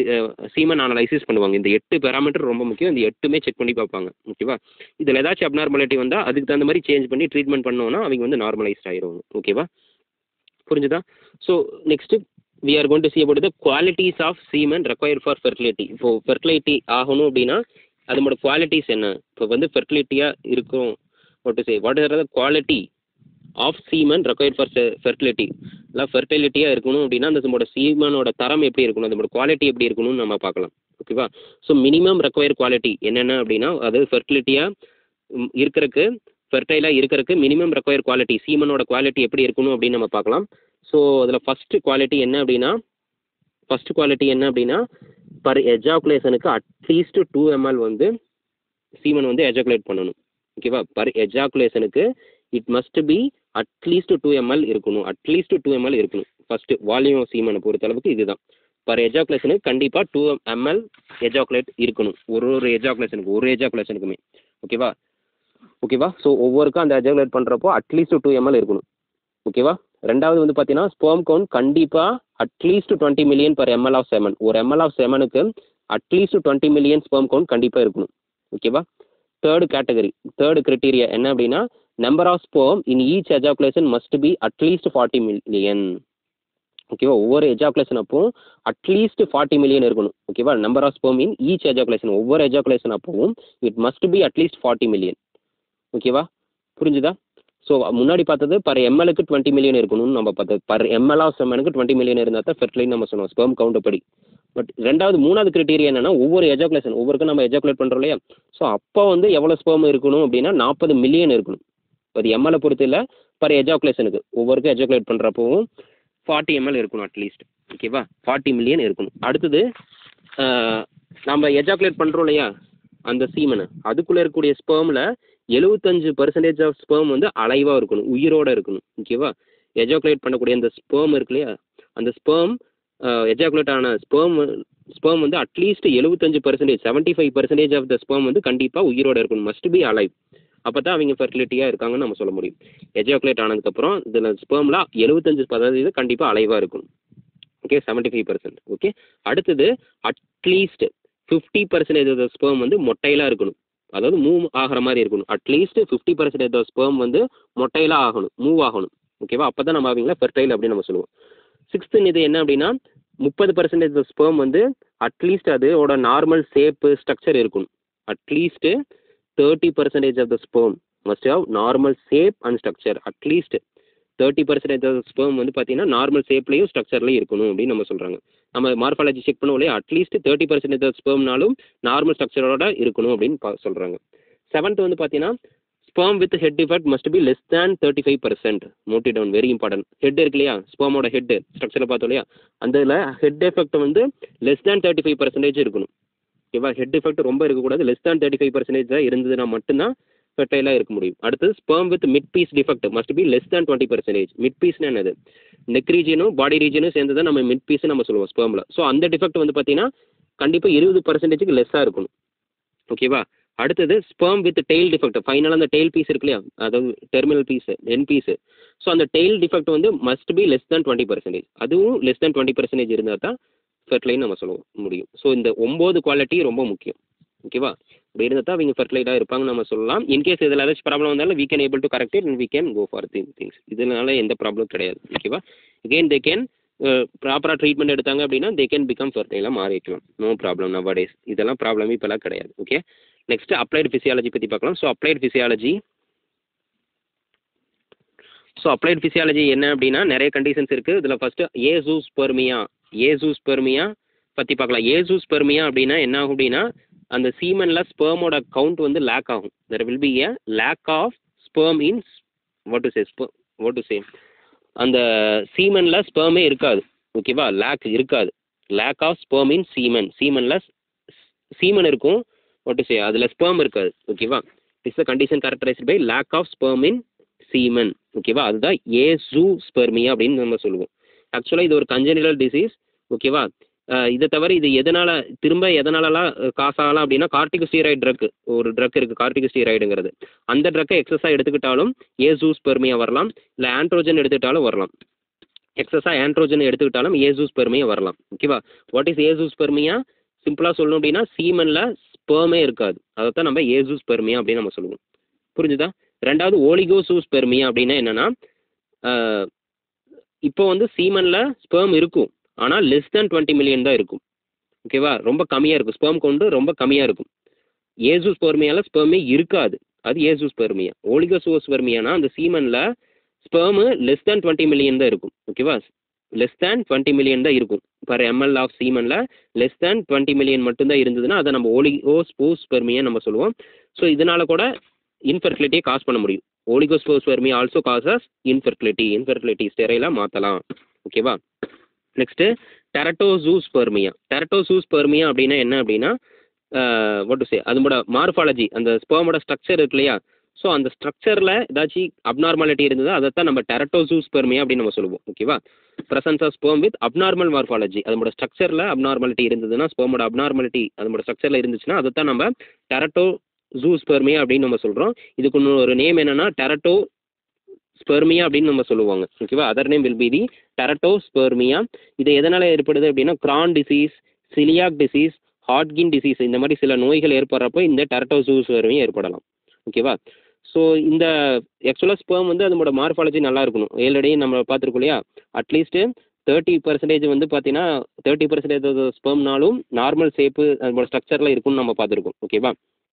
சீமன் அனலைசிஸ் பண்ணுவாங்க இந்த எட்டு பேராமீட்டர் ரொம்ப முக்கியம் இந்த எட்டுமே செக் பண்ணி பார்ப்பாங்க ஓகேவா இதில் ஏதாச்சும் அப்நார்மாலிட்டி வந்தால் அதுக்கு தகுந்த மாதிரி சேஞ்ச் பண்ணி ட்ரீட்மெண்ட் பண்ணோன்னா அவங்க வந்து நார்மலைஸ்ட் ஆயிடுவாங்க ஓகேவா புரிஞ்சுதா so next we are gonna to see about the qualities of semen required for fertility இப்போ ஃபெர்டிலிட்டி ஆகணும் அப்படின்னா அதோட குவாலிட்டிஸ் என்ன இப்போ வந்து ஃபெர்டிலிட்டியாக இருக்கும் what to say what are the quality of semen required for fertility இல்லை ஃபெர்டிலிட்டியாக இருக்கணும் அப்படின்னா அந்த நம்மளோட சீமனோட தரம் எப்படி இருக்கணும் அதோட குவாலிட்டி எப்படி இருக்கணும்னு நம்ம பார்க்கலாம் ஓகேவா ஸோ மினிமம் ரெக்வயர் குவாலிட்டி என்னென்ன அப்படின்னா அதாவது ஃபெர்டிலிட்டியாக இருக்கிறதுக்கு ஃபெர்டைலாக இருக்கிறதுக்கு மினிமம் ரெக்வயர் குவாலிட்டி சீமனோட குவாலிட்டி எப்படி இருக்கணும் அப்படின்னு நம்ம பார்க்கலாம் ஸோ அதில் ஃபஸ்ட்டு குவாலிட்டி என்ன அப்படின்னா ஃபஸ்ட்டு குவாலிட்டி என்ன அப்படின்னா பர் எஜாகுலேஷனுக்கு அட்லீஸ்ட் டூ எம்எல் வந்து சீமன் வந்து எஜாகுலேட் பண்ணணும் ஓகேவா பர் எஜாகுலேஷனுக்கு it must be at least two ML இருக்கணும் அட்லீஸ்ட் டூ எம்எல் இருக்கணும் ஃபஸ்ட்டு வால்யூம் சீமனை பொறுத்தளவுக்கு இதுதான் பர் எஜாகுலேஷனுக்கு கண்டிப்பாக டூ எம்எல் எஜாகுலேட் இருக்கணும் ஒரு ஒரு எஜாகுலேஷனுக்கு ஒரு எஜாகுலேஷனுக்குமே ஓகேவா ஓகேவா ஸோ ஒவ்வொருக்கும் அந்த எஜாகுலேட் பண்ணுறப்போ அட்லீஸ்ட் டூ எம்எல் இருக்கணும் ஓகேவா ரெண்டாவது வந்து பார்த்தீங்கன்னா ஸ்பெர்ம் கவுண்ட் கண்டிப்பாக at least twenty million per ML of semen ஒரு எம்எல் ஆஃப் செமனுக்கு at least twenty million sperm count கண்டிப்பாக இருக்கணும் ஓகேவா தேர்டு கேட்டகரி தேர்டு கிரிட்டீரியா என்ன அப்படின்னா number of sperm in each ejaculation must be at least forty million ஓகேவா ஒவ்வொரு எஜாகுலேஷன் அப்பவும் அட்லீஸ்ட் ஃபார்ட்டி மில்லியன் இருக்கணும் ஓகேவா number of sperm in each ejaculation ஒவ்வொரு எஜாகுலேஷன் அப்பவும் it must be at least forty million ஓகேவா புரிஞ்சுதா ஸோ முன்னாடி பார்த்தது பர் எம்எலுக்கு டுவெண்ட்டி மில்லியன் இருக்கணும்னு நம்ம பார்த்தது பர் எம்எல் ஆஃப் செம்மனுக்கு டுவெண்ட்டி மில்லியன் இருந்தால் தான் ஃபெர்டிலைன் நம்ம சொன்னோம் ஸ்பெர்ம் கவுண்ட் படி பட் ரெண்டாவது மூணாவது கிரிட்டீரியா என்னன்னா ஒவ்வொரு எஜாகுலேஷன் ஒவ்வொருக்கும் நம்ம எஜாகுலேட் பண்ணுறோம் இல்லையா ஸோ அப்போ வந்து எவ்வளோ ஸ்பெர்ம் இருக்கணும் அப்படின்னா நாற்பது மில்லியன் இருக்கணும் அது எம்எல்ஐ பொறுத்து இல்லை பர் எஜாகுலேஷனுக்கு ஒவ்வொருக்கும் எஜாகுலேட் பண்ணுறப்பவும் ஃபார்ட்டி எம்எல் இருக்கணும் அட்லீஸ்ட் ஓகேவா ஃபார்ட்டி மில்லியன் இருக்கணும் அடுத்தது ஆஹ், நம்ம எஜாகுலேட் பண்ணுறோம் இல்லையா அந்த சீமனை அதுக்குள்ளே இருக்கக்கூடிய ஸ்பெர்மில் எழுபத்தஞ்சு பர்சன்டேஜ் ஆஃப் ஸ்பெர்ம் வந்து அலைவாக இருக்கணும் உயிரோட இருக்கணும் ஓகேவா எஜாகுலேட் பண்ணக்கூடிய அந்த ஸ்பெர்ம் இருக்கு இல்லையா அந்த ஸ்பெர்ம் எஜாகுலேட் ஆன ஸ்பெர்ம் ஸ்பெர்ம் வந்து அட்லீஸ்ட் எழுபத்தஞ்சு percentage seventy five percentage of the sperm வந்து கண்டிப்பாக உயிரோட இருக்கணும் மஸ்ட் பி அலைவ் அப்போ தான் அவங்க ஃபெர்டிலிட்டியாக இருக்காங்கன்னு நம்ம சொல்ல முடியும் எஜாகுலேட் ஆனதுக்கப்புறம் இதில் ஸ்பெர்மில் எழுபத்தஞ்சு சதவீதம் கண்டிப்பாக அலைவாக இருக்கணும் okay seventy five percent okay அடுத்தது at least fifty percentage of sperm வந்து மொட்டையிலாக இருக்கணும் அதாவது மூவ் ஆகிற மாதிரி இருக்கணும் at least fifty percentage of sperm வந்து மொட்டையிலாக ஆகணும் மூவ் ஆகணும் ஓகேவா அப்போ தான் நம்ம அவங்கள ஃபெர்டைல் அப்படின்னு நம்ம சொல்லுவோம் சிக்ஸ்த்து இது என்ன அப்படின்னா முப்பது பர்சன்டேஜ் ஆஃப் ஸ்பெர்ம் வந்து அட்லீஸ்ட் அதோட நார்மல் ஷேப்பு ஸ்ட்ரக்சர் இருக்கணும் at least thirty percentage of the sperm must have normal shape and structure at least thirty percentage of sperm வந்து பார்த்தீங்கன்னா நார்மல் ஷேப்லையும் ஸ்ட்ரக்சர்லையும் இருக்கணும் அப்படின்னு நம்ம சொல்கிறாங்க நம்ம மார்ஃபாலஜி செக் பண்ணுவோம் இல்லையா அட்லீஸ்ட் தேர்ட்டி பர்சன்டேஜ் ஆஃப் ஸ்பெர்ம்னாலும் நார்மல் ஸ்ட்ரக்சரோட இருக்கணும் அப்படின்னு பா சொல்கிறாங்க செவன்த் வந்து பார்த்தீங்கன்னா sperm with head defect must be less than thirty five percent note down very important head இருக்கு இல்லையா ஸ்பெர்மோட ஹெட் ஸ்ட்ரக்சரை பார்த்தோம் இல்லையா அந்த இதில் ஹெட் எஃபெக்ட் வந்து less than thirty five percentage இருக்கணும் ஓகேவா ஹெட் எஃபெக்ட் ரொம்ப இருக்கக்கூடாது less than thirty five percentage இருந்ததுன்னா மட்டும்தான் ஃபெர்டைலாக இருக்க முடியும் அடுத்து sperm with mid piece defect must be less than twenty percentage mid பீஸ்னு என்னது நெக் ரீஜனும் பாடி ரீஜனும் சேர்ந்து தான் நம்ம மிட் பீஸ் நம்ம சொல்லுவோம் ஸ்பெர்மில் ஸோ அந்த டிஃபெக்ட் வந்து பார்த்தீங்கன்னா கண்டிப்பாக இருபது பர்சன்டேஜுக்கு லெஸ்ஸாக இருக்கணும் ஓகேவா அடுத்தது ஸ்பெர்ம் வித் டெய்ல் டிஃபெக்ட் ஃபைனலாக அந்த டெய்ல் பீஸ் இருக்கு இல்லையா அதாவது terminal piece end piece so அந்த டெய்ல் டிஃபெக்ட் வந்து must be less than twenty percentage அதுவும் லெஸ் தேன் டுவெண்ட்டி பர்சன்டேஜ் இருந்தால் தான் ஃபெர்டிலைன் நம்ம சொல்ல முடியும் ஸோ இந்த ஒம்பது குவாலிட்டி ரொம்ப முக்கியம் ஓகேவா இப்படி இருந்தால் தான் அவங்க ஃபெர்டிலைட்டாக இருப்பாங்கன்னு நம்ம சொல்லலாம் இன்கேஸ் இதில் ஏதாச்சும் ப்ராப்ளம் வந்தாலும் we can able to correct it and we can go for the things இதனால எந்த ப்ராப்ளம் கிடையாது ஓகேவா அகெயின் தே கேன் ப்ராப்பராக ட்ரீட்மெண்ட் எடுத்தாங்க அப்படின்னா தே கேன் பிகம் ஃபெர்டைலாக மாறிக்கலாம் நோ ப்ராப்ளம் நவ டேஸ் இதெல்லாம் ப்ராப்ளம் இப்போலாம் கிடையாது ஓகே நெக்ஸ்ட் அப்ளைடு ஃபிசியாலஜி பற்றி பார்க்கலாம் so applied physiology so applied physiology என்ன அப்படின்னா நிறைய கண்டிஷன்ஸ் இருக்குது இதில் ஃபஸ்ட்டு ஏசூஸ் பெர்மியா ஏசூஸ் பெர்மியா பற்றி பார்க்கலாம் ஏசூஸ் பெர்மியா அப்படின்னா என்ன ஆகும் அப்படின்னா அந்த சீமனில் ஸ்பெர்மோட கவுண்ட் வந்து லேக் ஆகும் there will be a lack of sperm in what to say what to say அந்த சீமனில் ஸ்பெர்மே இருக்காது ஓகேவா லேக் இருக்காது lack of sperm in semen சீமனில் சீமன் இருக்கும் வாட் டு சே அதில் ஸ்பெர்ம் இருக்காது ஓகேவா it's the condition characterised by lack of sperm in semen ஓகேவா அதுதான் ஏசூ ஸ்பெர்மியா அப்படின்னு நம்ம சொல்லுவோம் ஆக்சுவலாக இது ஒரு கஞ்சனிடல் டிசீஸ் ஓகேவா அஹ் இதை தவிர இது எதனால் திரும்ப எதனாலலாம் காசு ஆகலாம் அப்படின்னா கார்டிகோஸ்டீராய்டு ட்ரக் ஒரு ட்ரக் இருக்குது கார்டிகோஸ்டீராய்டுங்கிறது அந்த ட்ரக்கை எக்ஸஸாக எடுத்துக்கிட்டாலும் ஏசூ ஸ்பெர்மியா வரலாம் இல்லை ஆண்ட்ரோஜன் எடுத்துக்கிட்டாலும் வரலாம் எக்ஸஸாக ஆண்ட்ரோஜன் எடுத்துக்கிட்டாலும் ஏசூ ஸ்பெர்மியா வரலாம் ஓகேவா வாட் இஸ் ஏசூ ஸ்பெர்மியா சிம்பிளாக சொல்லணும் அப்படின்னா சீமனில் ஸ்பெர்மே இருக்காது அதைத்தான் நம்ம ஏசூ ஸ்பெர்மியா அப்படின்னு நம்ம சொல்லுவோம் புரிஞ்சுதா ரெண்டாவது ஓலிகோசூ ஸ்பெர்மியா அப்படின்னா என்னென்னா இப்போ வந்து சீமனில் ஸ்பெர்ம் இருக்கும் ஆனால் லெஸ் தேன் டுவெண்ட்டி மில்லியன் தான் இருக்கும் ஓகேவா ரொம்ப கம்மியாக இருக்கும் ஸ்பெர்ம் கொண்டு ரொம்ப கம்மியாக இருக்கும் ஏசு ஸ்பெர்மியாவில் ஸ்பெர்மே இருக்காது அது ஏசு ஸ்பெர்மியா ஓலிகோசூ ஸ்பெர்மியானா அந்த சீமனில் sperm less than twenty million தான் இருக்கும் ஓகேவா லெஸ் தேன் டுவெண்ட்டி மில்லியன் தான் இருக்கும் பர் எம்எல் ஆஃப் சீமனில் லெஸ் தேன் டுவெண்ட்டி மில்லியன் மட்டும்தான் இருந்ததுன்னா அதை நம்ம ஓலிகோ ஸ்பூஸ் ஸ்பெர்மியா நம்ம சொல்லுவோம் ஸோ இதனால் கூட இன்ஃபெர்டிலிட்டியை காஸ் பண்ண முடியும் oligozoospermia also causes infertility infertility ஸ்டெரைலாக மாற்றலாம் ஓகேவா நெக்ஸ்ட்டு டெரட்டோசூஸ்பெர்மியா டெரட்டோசூஸ்பெர்மியா அப்படின்னா என்ன அப்படின்னா வாட் டு சே அதோட மார்ஃபாலஜி அந்த ஸ்பெர்மோட ஸ்ட்ரக்சர் இருக்கு இல்லையா ஸோ அந்த ஸ்ட்ரக்சரில் ஏதாச்சும் அப்நார்மாலிட்டி இருந்தது அதைத்தான் நம்ம டெரட்டோசூஸ்பெர்மியா அப்படின்னு நம்ம சொல்லுவோம் ஓகேவா presence of sperm with abnormal morphology அதோட ஸ்ட்ரக்சரில் அப்நார்மாலிட்டி இருந்ததுன்னா ஸ்பெர்மோட அப்நார்மாலிட்டி அதோட ஸ்ட்ரக்சரில் இருந்துச்சுன்னா அதைத்தான் நம்ம டெரட்டோ ஜூஸ்பெர்மியா அப்படின்னு நம்ம சொல்கிறோம் இதுக்கு இன்னொரு நேம் என்னன்னா டெரட்டோ ஸ்பெர்மியா அப்படின்னு நம்ம சொல்லுவாங்க ஓகேவா other name will be the teratospermia இது எதனால் ஏற்படுது அப்படின்னா Crohn disease celiac disease Hodgkin disease இந்த மாதிரி சில நோய்கள் ஏற்படுறப்போ இந்த டெரட்டோ ஜூஸ்பெர்மியா ஏற்படலாம் ஓகேவா ஸோ இந்த ஆக்சுவலாக ஸ்பெர்ம் வந்து அதோட மார்ஃபாலஜி நல்லா இருக்கணும் ஆல்ரெடி நம்ம பார்த்துருக்கோம் இல்லையா அட்லீஸ்ட்டு தேர்ட்டி பர்சன்டேஜ் வந்து பார்த்தீங்கன்னா தேர்ட்டி பர்சன்டேஜ் ஸ்பெர்ம்னாலும் நார்மல் ஷேப்பு அதோட ஸ்ட்ரக்சரில் இருக்கும்னு நம்ம பார்த்துருக்கோம் ஓகேவா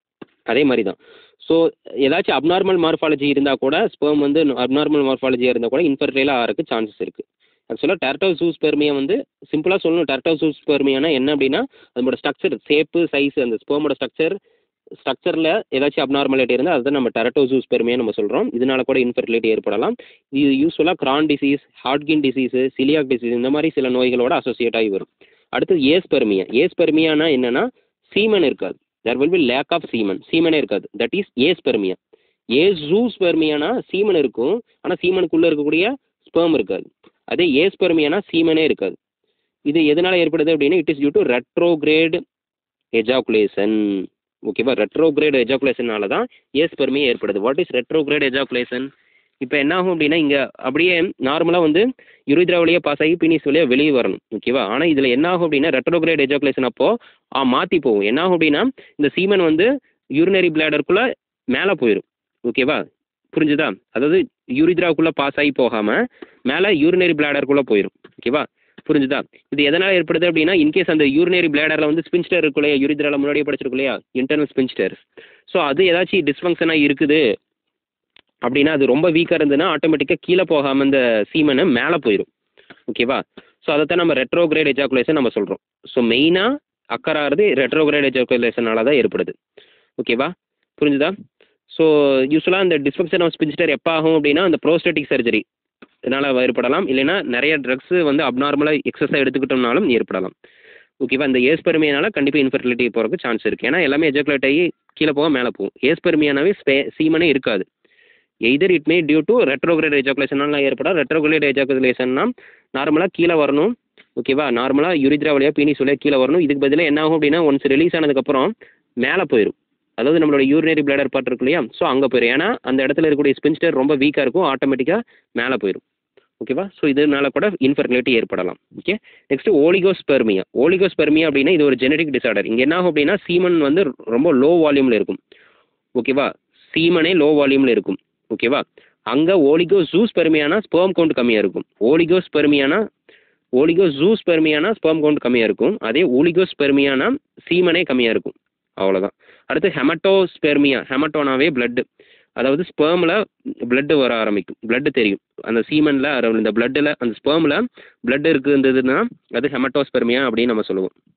அதே மாதிரி தான் ஸோ ஏதாச்சும் அப்நார்மல் மார்ஃபாலஜி இருந்தால் கூட ஸ்பெர்ம் வந்து அப்நார்மல் மார்ஃபாலஜியாக இருந்தால் கூட இன்ஃபர்டைலாக ஆகிறதுக்கு சான்சஸ் இருக்குது ஆக்சுவலாக டெரட்டோ சூஸ்பெர்மியா வந்து சிம்பிளாக சொல்லணும் டெரட்டோ சூஸ்பெர்மியானா என்ன அப்படின்னா அதோட ஸ்ட்ரக்சர் ஷேப்பு சைஸ் அந்த ஸ்பெர்மோட ஸ்ட்ரக்சர் ஸ்ட்ரக்சரில் ஏதாச்சும் அப்நார்மாலிட்டி இருந்தால் அதுதான் நம்ம டெரட்டோ சூஸ்பெர்மியா நம்ம சொல்கிறோம் இதனால கூட இன்ஃபர்டிலிட்டி ஏற்படலாம் இது யூஸ்வலாக Crohn disease Hodgkin disease celiac disease இந்த மாதிரி சில நோய்களோட அசோசியேட் ஆகி வரும் அடுத்து ஏஸ்பெர்மியா ஏஸ்பெர்மியானா என்னன்னா சீமன் இருக்காது there will be lack of semen சீமனே இருக்காது தட் இஸ் ஏஸ்பெர்மியா ஏசூஸ்பெர்மியானா சீமன் இருக்கும் ஆனால் சீமனுக்குள்ளே இருக்கக்கூடிய ஸ்பெர்ம் இருக்காது அதே ஏஸ்பெர்மியானா சீமனே இருக்காது இது எதனால் ஏற்படுது அப்படின்னா it is due to retrograde ejaculation ஓகேவா ரெட்ரோகிரேட் எஜாகுலேஷனால தான் ஏஸ்பெர்மியா ஏற்படுது வாட் இஸ் ரெட்ரோகிரேட் எஜாகுலேஷன் இப்போ என்ன ஆகும் அப்படின்னா இங்கே அப்படியே நார்மலாக வந்து யுரித்ரா வழியாக பாஸ் ஆகி பீனிஸ் வழியாக வெளியே வரணும் ஓகேவா ஆனால் இதில் என்ன ஆகும் அப்படின்னா ரெட்ரோகிரேட் எஜாகுலேஷன் அப்போ ஆ மாற்றி போகும் என்ன ஆகும் அப்படின்னா இந்த சீமன் வந்து யூரினரி பிளாடருக்குள்ளே மேலே போயிடும் ஓகேவா புரிஞ்சுதா அதாவது யூரித்ராவுக்குள்ளே பாஸ் ஆகி போகாமல் மேலே யூரினரி பிளாடருக்குள்ளே போயிடும் ஓகேவா புரிஞ்சுதா இது எதனால் ஏற்படுது அப்படின்னா இன்கேஸ் அந்த யூரினரி பிளாடரில் வந்து ஸ்பின்ஸ்டர் இருக்கு இல்லையா யூரித்ரால முன்னாடியே படிச்சிருக்கும் இல்லையா இன்டர்னல் ஸ்பின்ஸ்டர் ஸோ அது ஏதாச்சும் டிஸ்ஃபங்க்ஷனாக இருக்குது அப்படின்னா அது ரொம்ப வீக்காக இருந்ததுன்னா ஆட்டோமேட்டிக்காக கீழே போகாமல் இந்த சீமனை மேலே போயிடும் ஓகேவா ஸோ அதைத்தான் நம்ம ரெட்ரோகிரேட் எஜாகுலேஷன் நம்ம சொல்கிறோம் ஸோ மெயினாக அக்கறாகிறது ரெட்ரோகிரேட் எஜாகுலேஷனால தான் ஏற்படுது ஓகேவா புரிஞ்சுதா ஸோ யூஸ்வலாக இந்த டிஸ்ஃபங்க்ஷன் ஆஃப் ஸ்பின்ஸ்டர் எப்போ ஆகும் அப்படின்னா அந்த ப்ரோஸ்டேட்டிக் சர்ஜரி இதனால் ஏற்படலாம் இல்லைன்னா நிறைய ட்ரக்ஸ் வந்து அப்நார்மலாக எக்ஸஸாக எடுத்துக்கிட்டோம்னாலும் ஏற்படலாம் ஓகேவா இந்த ஏஸ்பெர்மியனால கண்டிப்பாக இன்ஃபர்டிலிட்டி போகிறதுக்கு சான்ஸ் இருக்குது ஏன்னா எல்லாமே எஜாகுலேட் ஆகி கீழே போக மேலே போகும் ஏஸ்பெர்மியானாவே ஸ்பே சீமனே இருக்காது either it may due to retrograde எஜாகுலேஷனால ஏற்படும் ரெட்ரோகிரேட் எஜாகுலேஷன்னா நார்மலாக கீழே வரணும் ஓகேவா நார்மலாக யூரித்ரா வழியாக பீனிஸ் வழியாக கீழே வரணும் இதுக்கு பதிலாக என்ன ஆகும் அப்படின்னா ஒன்ஸ் ரிலீஸ் ஆனதுக்கப்புறம் மேலே போயிடும் அதாவது நம்மளோட யூரினரி பிளாடர் பார்ட் இருக்கு இல்லையா ஸோ அங்கே போயிடும் ஏன்னா அந்த இடத்துல இருக்கக்கூடிய ஸ்பின்ஸ்டர் ரொம்ப வீக்காக இருக்கும் ஆட்டோமேட்டிக்காக மேலே போயிடும் ஓகேவா ஸோ இதனால கூட இன்ஃபர்டிலிட்டி ஏற்படலாம் ஓகே நெக்ஸ்ட் ஓலிகோஸ்பெர்மியா ஓலிகோஸ்பெர்மியா அப்படின்னா இது ஒரு ஜெனடிக் டிசார்டர் இங்கே என்ன ஆகும் அப்படின்னா சீமன் வந்து ரொம்ப லோ வால்யூமில் இருக்கும் ஓகேவா சீமனே லோ வால்யூமில் இருக்கும் ஓகேவா அங்கே ஓலிகோ ஜூஸ் பெருமையானா ஸ்பெர்ம் கவுண்ட் கம்மியாக இருக்கும் ஓலிகோஸ் பெருமையானா ஓலிகோ ஜூஸ் பெருமையானா ஸ்பெர்ம் கவுண்ட் கம்மியாக இருக்கும் அதே ஓலிகோஸ் பெருமையானா சீமனே கம்மியாக இருக்கும் அவ்வளோதான் அடுத்து ஹெமட்டோஸ்பெர்மியா ஹெமட்டோனாவே பிளட்டு அதாவது ஸ்பெர்மில் பிளட்டு வர ஆரம்பிக்கும் பிளட்டு தெரியும் அந்த சீமனில் இந்த பிளட்டில் அந்த ஸ்பெர்மில் பிளட் இருக்குதுன்னா அது ஹெமட்டோஸ்பெர்மியா அப்படின்னு நம்ம சொல்லுவோம்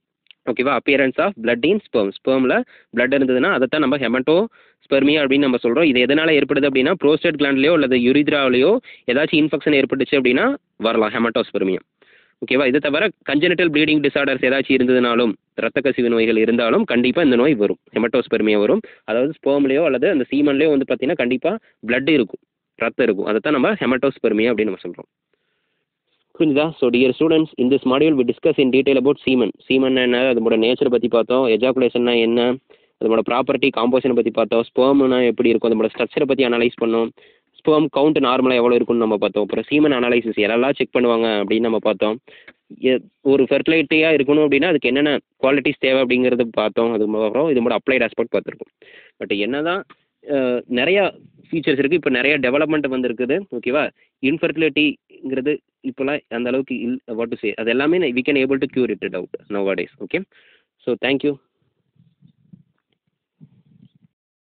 ஓகேவா appearance of blood in sperm ஸ்பெர்மில் பிளட் இருந்ததுன்னா அதை தான் நம்ம ஹெமட்டோ ஸ்பெர்மியா அப்படின்னு நம்ம சொல்கிறோம் இது எதனால் ஏற்படுது அப்படின்னா ப்ரோஸ்டேட் கிளாண்ட்லையோ அல்லது யுரித்ராவிலையோ ஏதாச்சும் இன்ஃபெக்ஷன் ஏற்பட்டுச்சு அப்படின்னா வரலாம் ஹெமட்டோஸ்பெர்மியா ஓகேவா இது தவிர கஞ்சனிட்டல் ப்ளீடிங் டிசார்டர்ஸ் ஏதாச்சும் இருந்ததுனாலும் ரத்த கசிவு நோய்கள் இருந்தாலும் கண்டிப்பாக இந்த நோய் வரும் ஹெமட்டோஸ்பெர்மியா வரும் அதாவது ஸ்பெர்ம்லையோ அல்லது அந்த சீமன்லையோ வந்து பார்த்தீங்கன்னா கண்டிப்பாக blood இருக்கும் ரத்தம் இருக்கும் அதை தான் நம்ம ஹெமட்டோஸ்பெர்மியா அப்படின்னு நம்ம சொல்கிறோம் புரிஞ்சுதா so dear students in this module we discuss in detail about semen semen என்ன அதோட நேச்சரை பற்றி பார்த்தோம் எஜாகுலேஷன்னா என்ன அதோட ப்ராப்பர்ட்டி காம்போசிஷனை பற்றி பார்த்தோம் ஸ்பெர்ம்னா எப்படி இருக்கும் அதோட ஸ்ட்ரக்சரை பற்றி அனலைஸ் பண்ணோம் ஸ்பெர்ம் கவுண்ட் நார்மலாக எவ்வளோ இருக்குன்னு நம்ம பார்த்தோம் அப்புறம் சீமன் அனலைசிஸ் எல்லாம் செக் பண்ணுவாங்க அப்படின்னு நம்ம பார்த்தோம் எ- ஒரு ஃபெர்டிலிட்டியாக இருக்கணும் அப்படின்னா அதுக்கு என்னென்ன குவாலிட்டிஸ் தேவை அப்படிங்கிறது பார்த்தோம் அது அப்புறம் இது கூட அப்ளைட் ஆஸ்பெக்ட் பார்த்துருக்கோம் பட் என்னதான் அஹ், நிறையா ஃபீச்சர்ஸ் இருக்குது இப்போ நிறைய டெவலப்மெண்ட் வந்திருக்குது ஓகேவா இன்ஃபெர்டிலிட்டிங்கிறது இப்போலாம் அந்த அளவுக்கு இல் வாட் டு சே அது எல்லாமே we can able to cure it doubt nowadays okay so thank you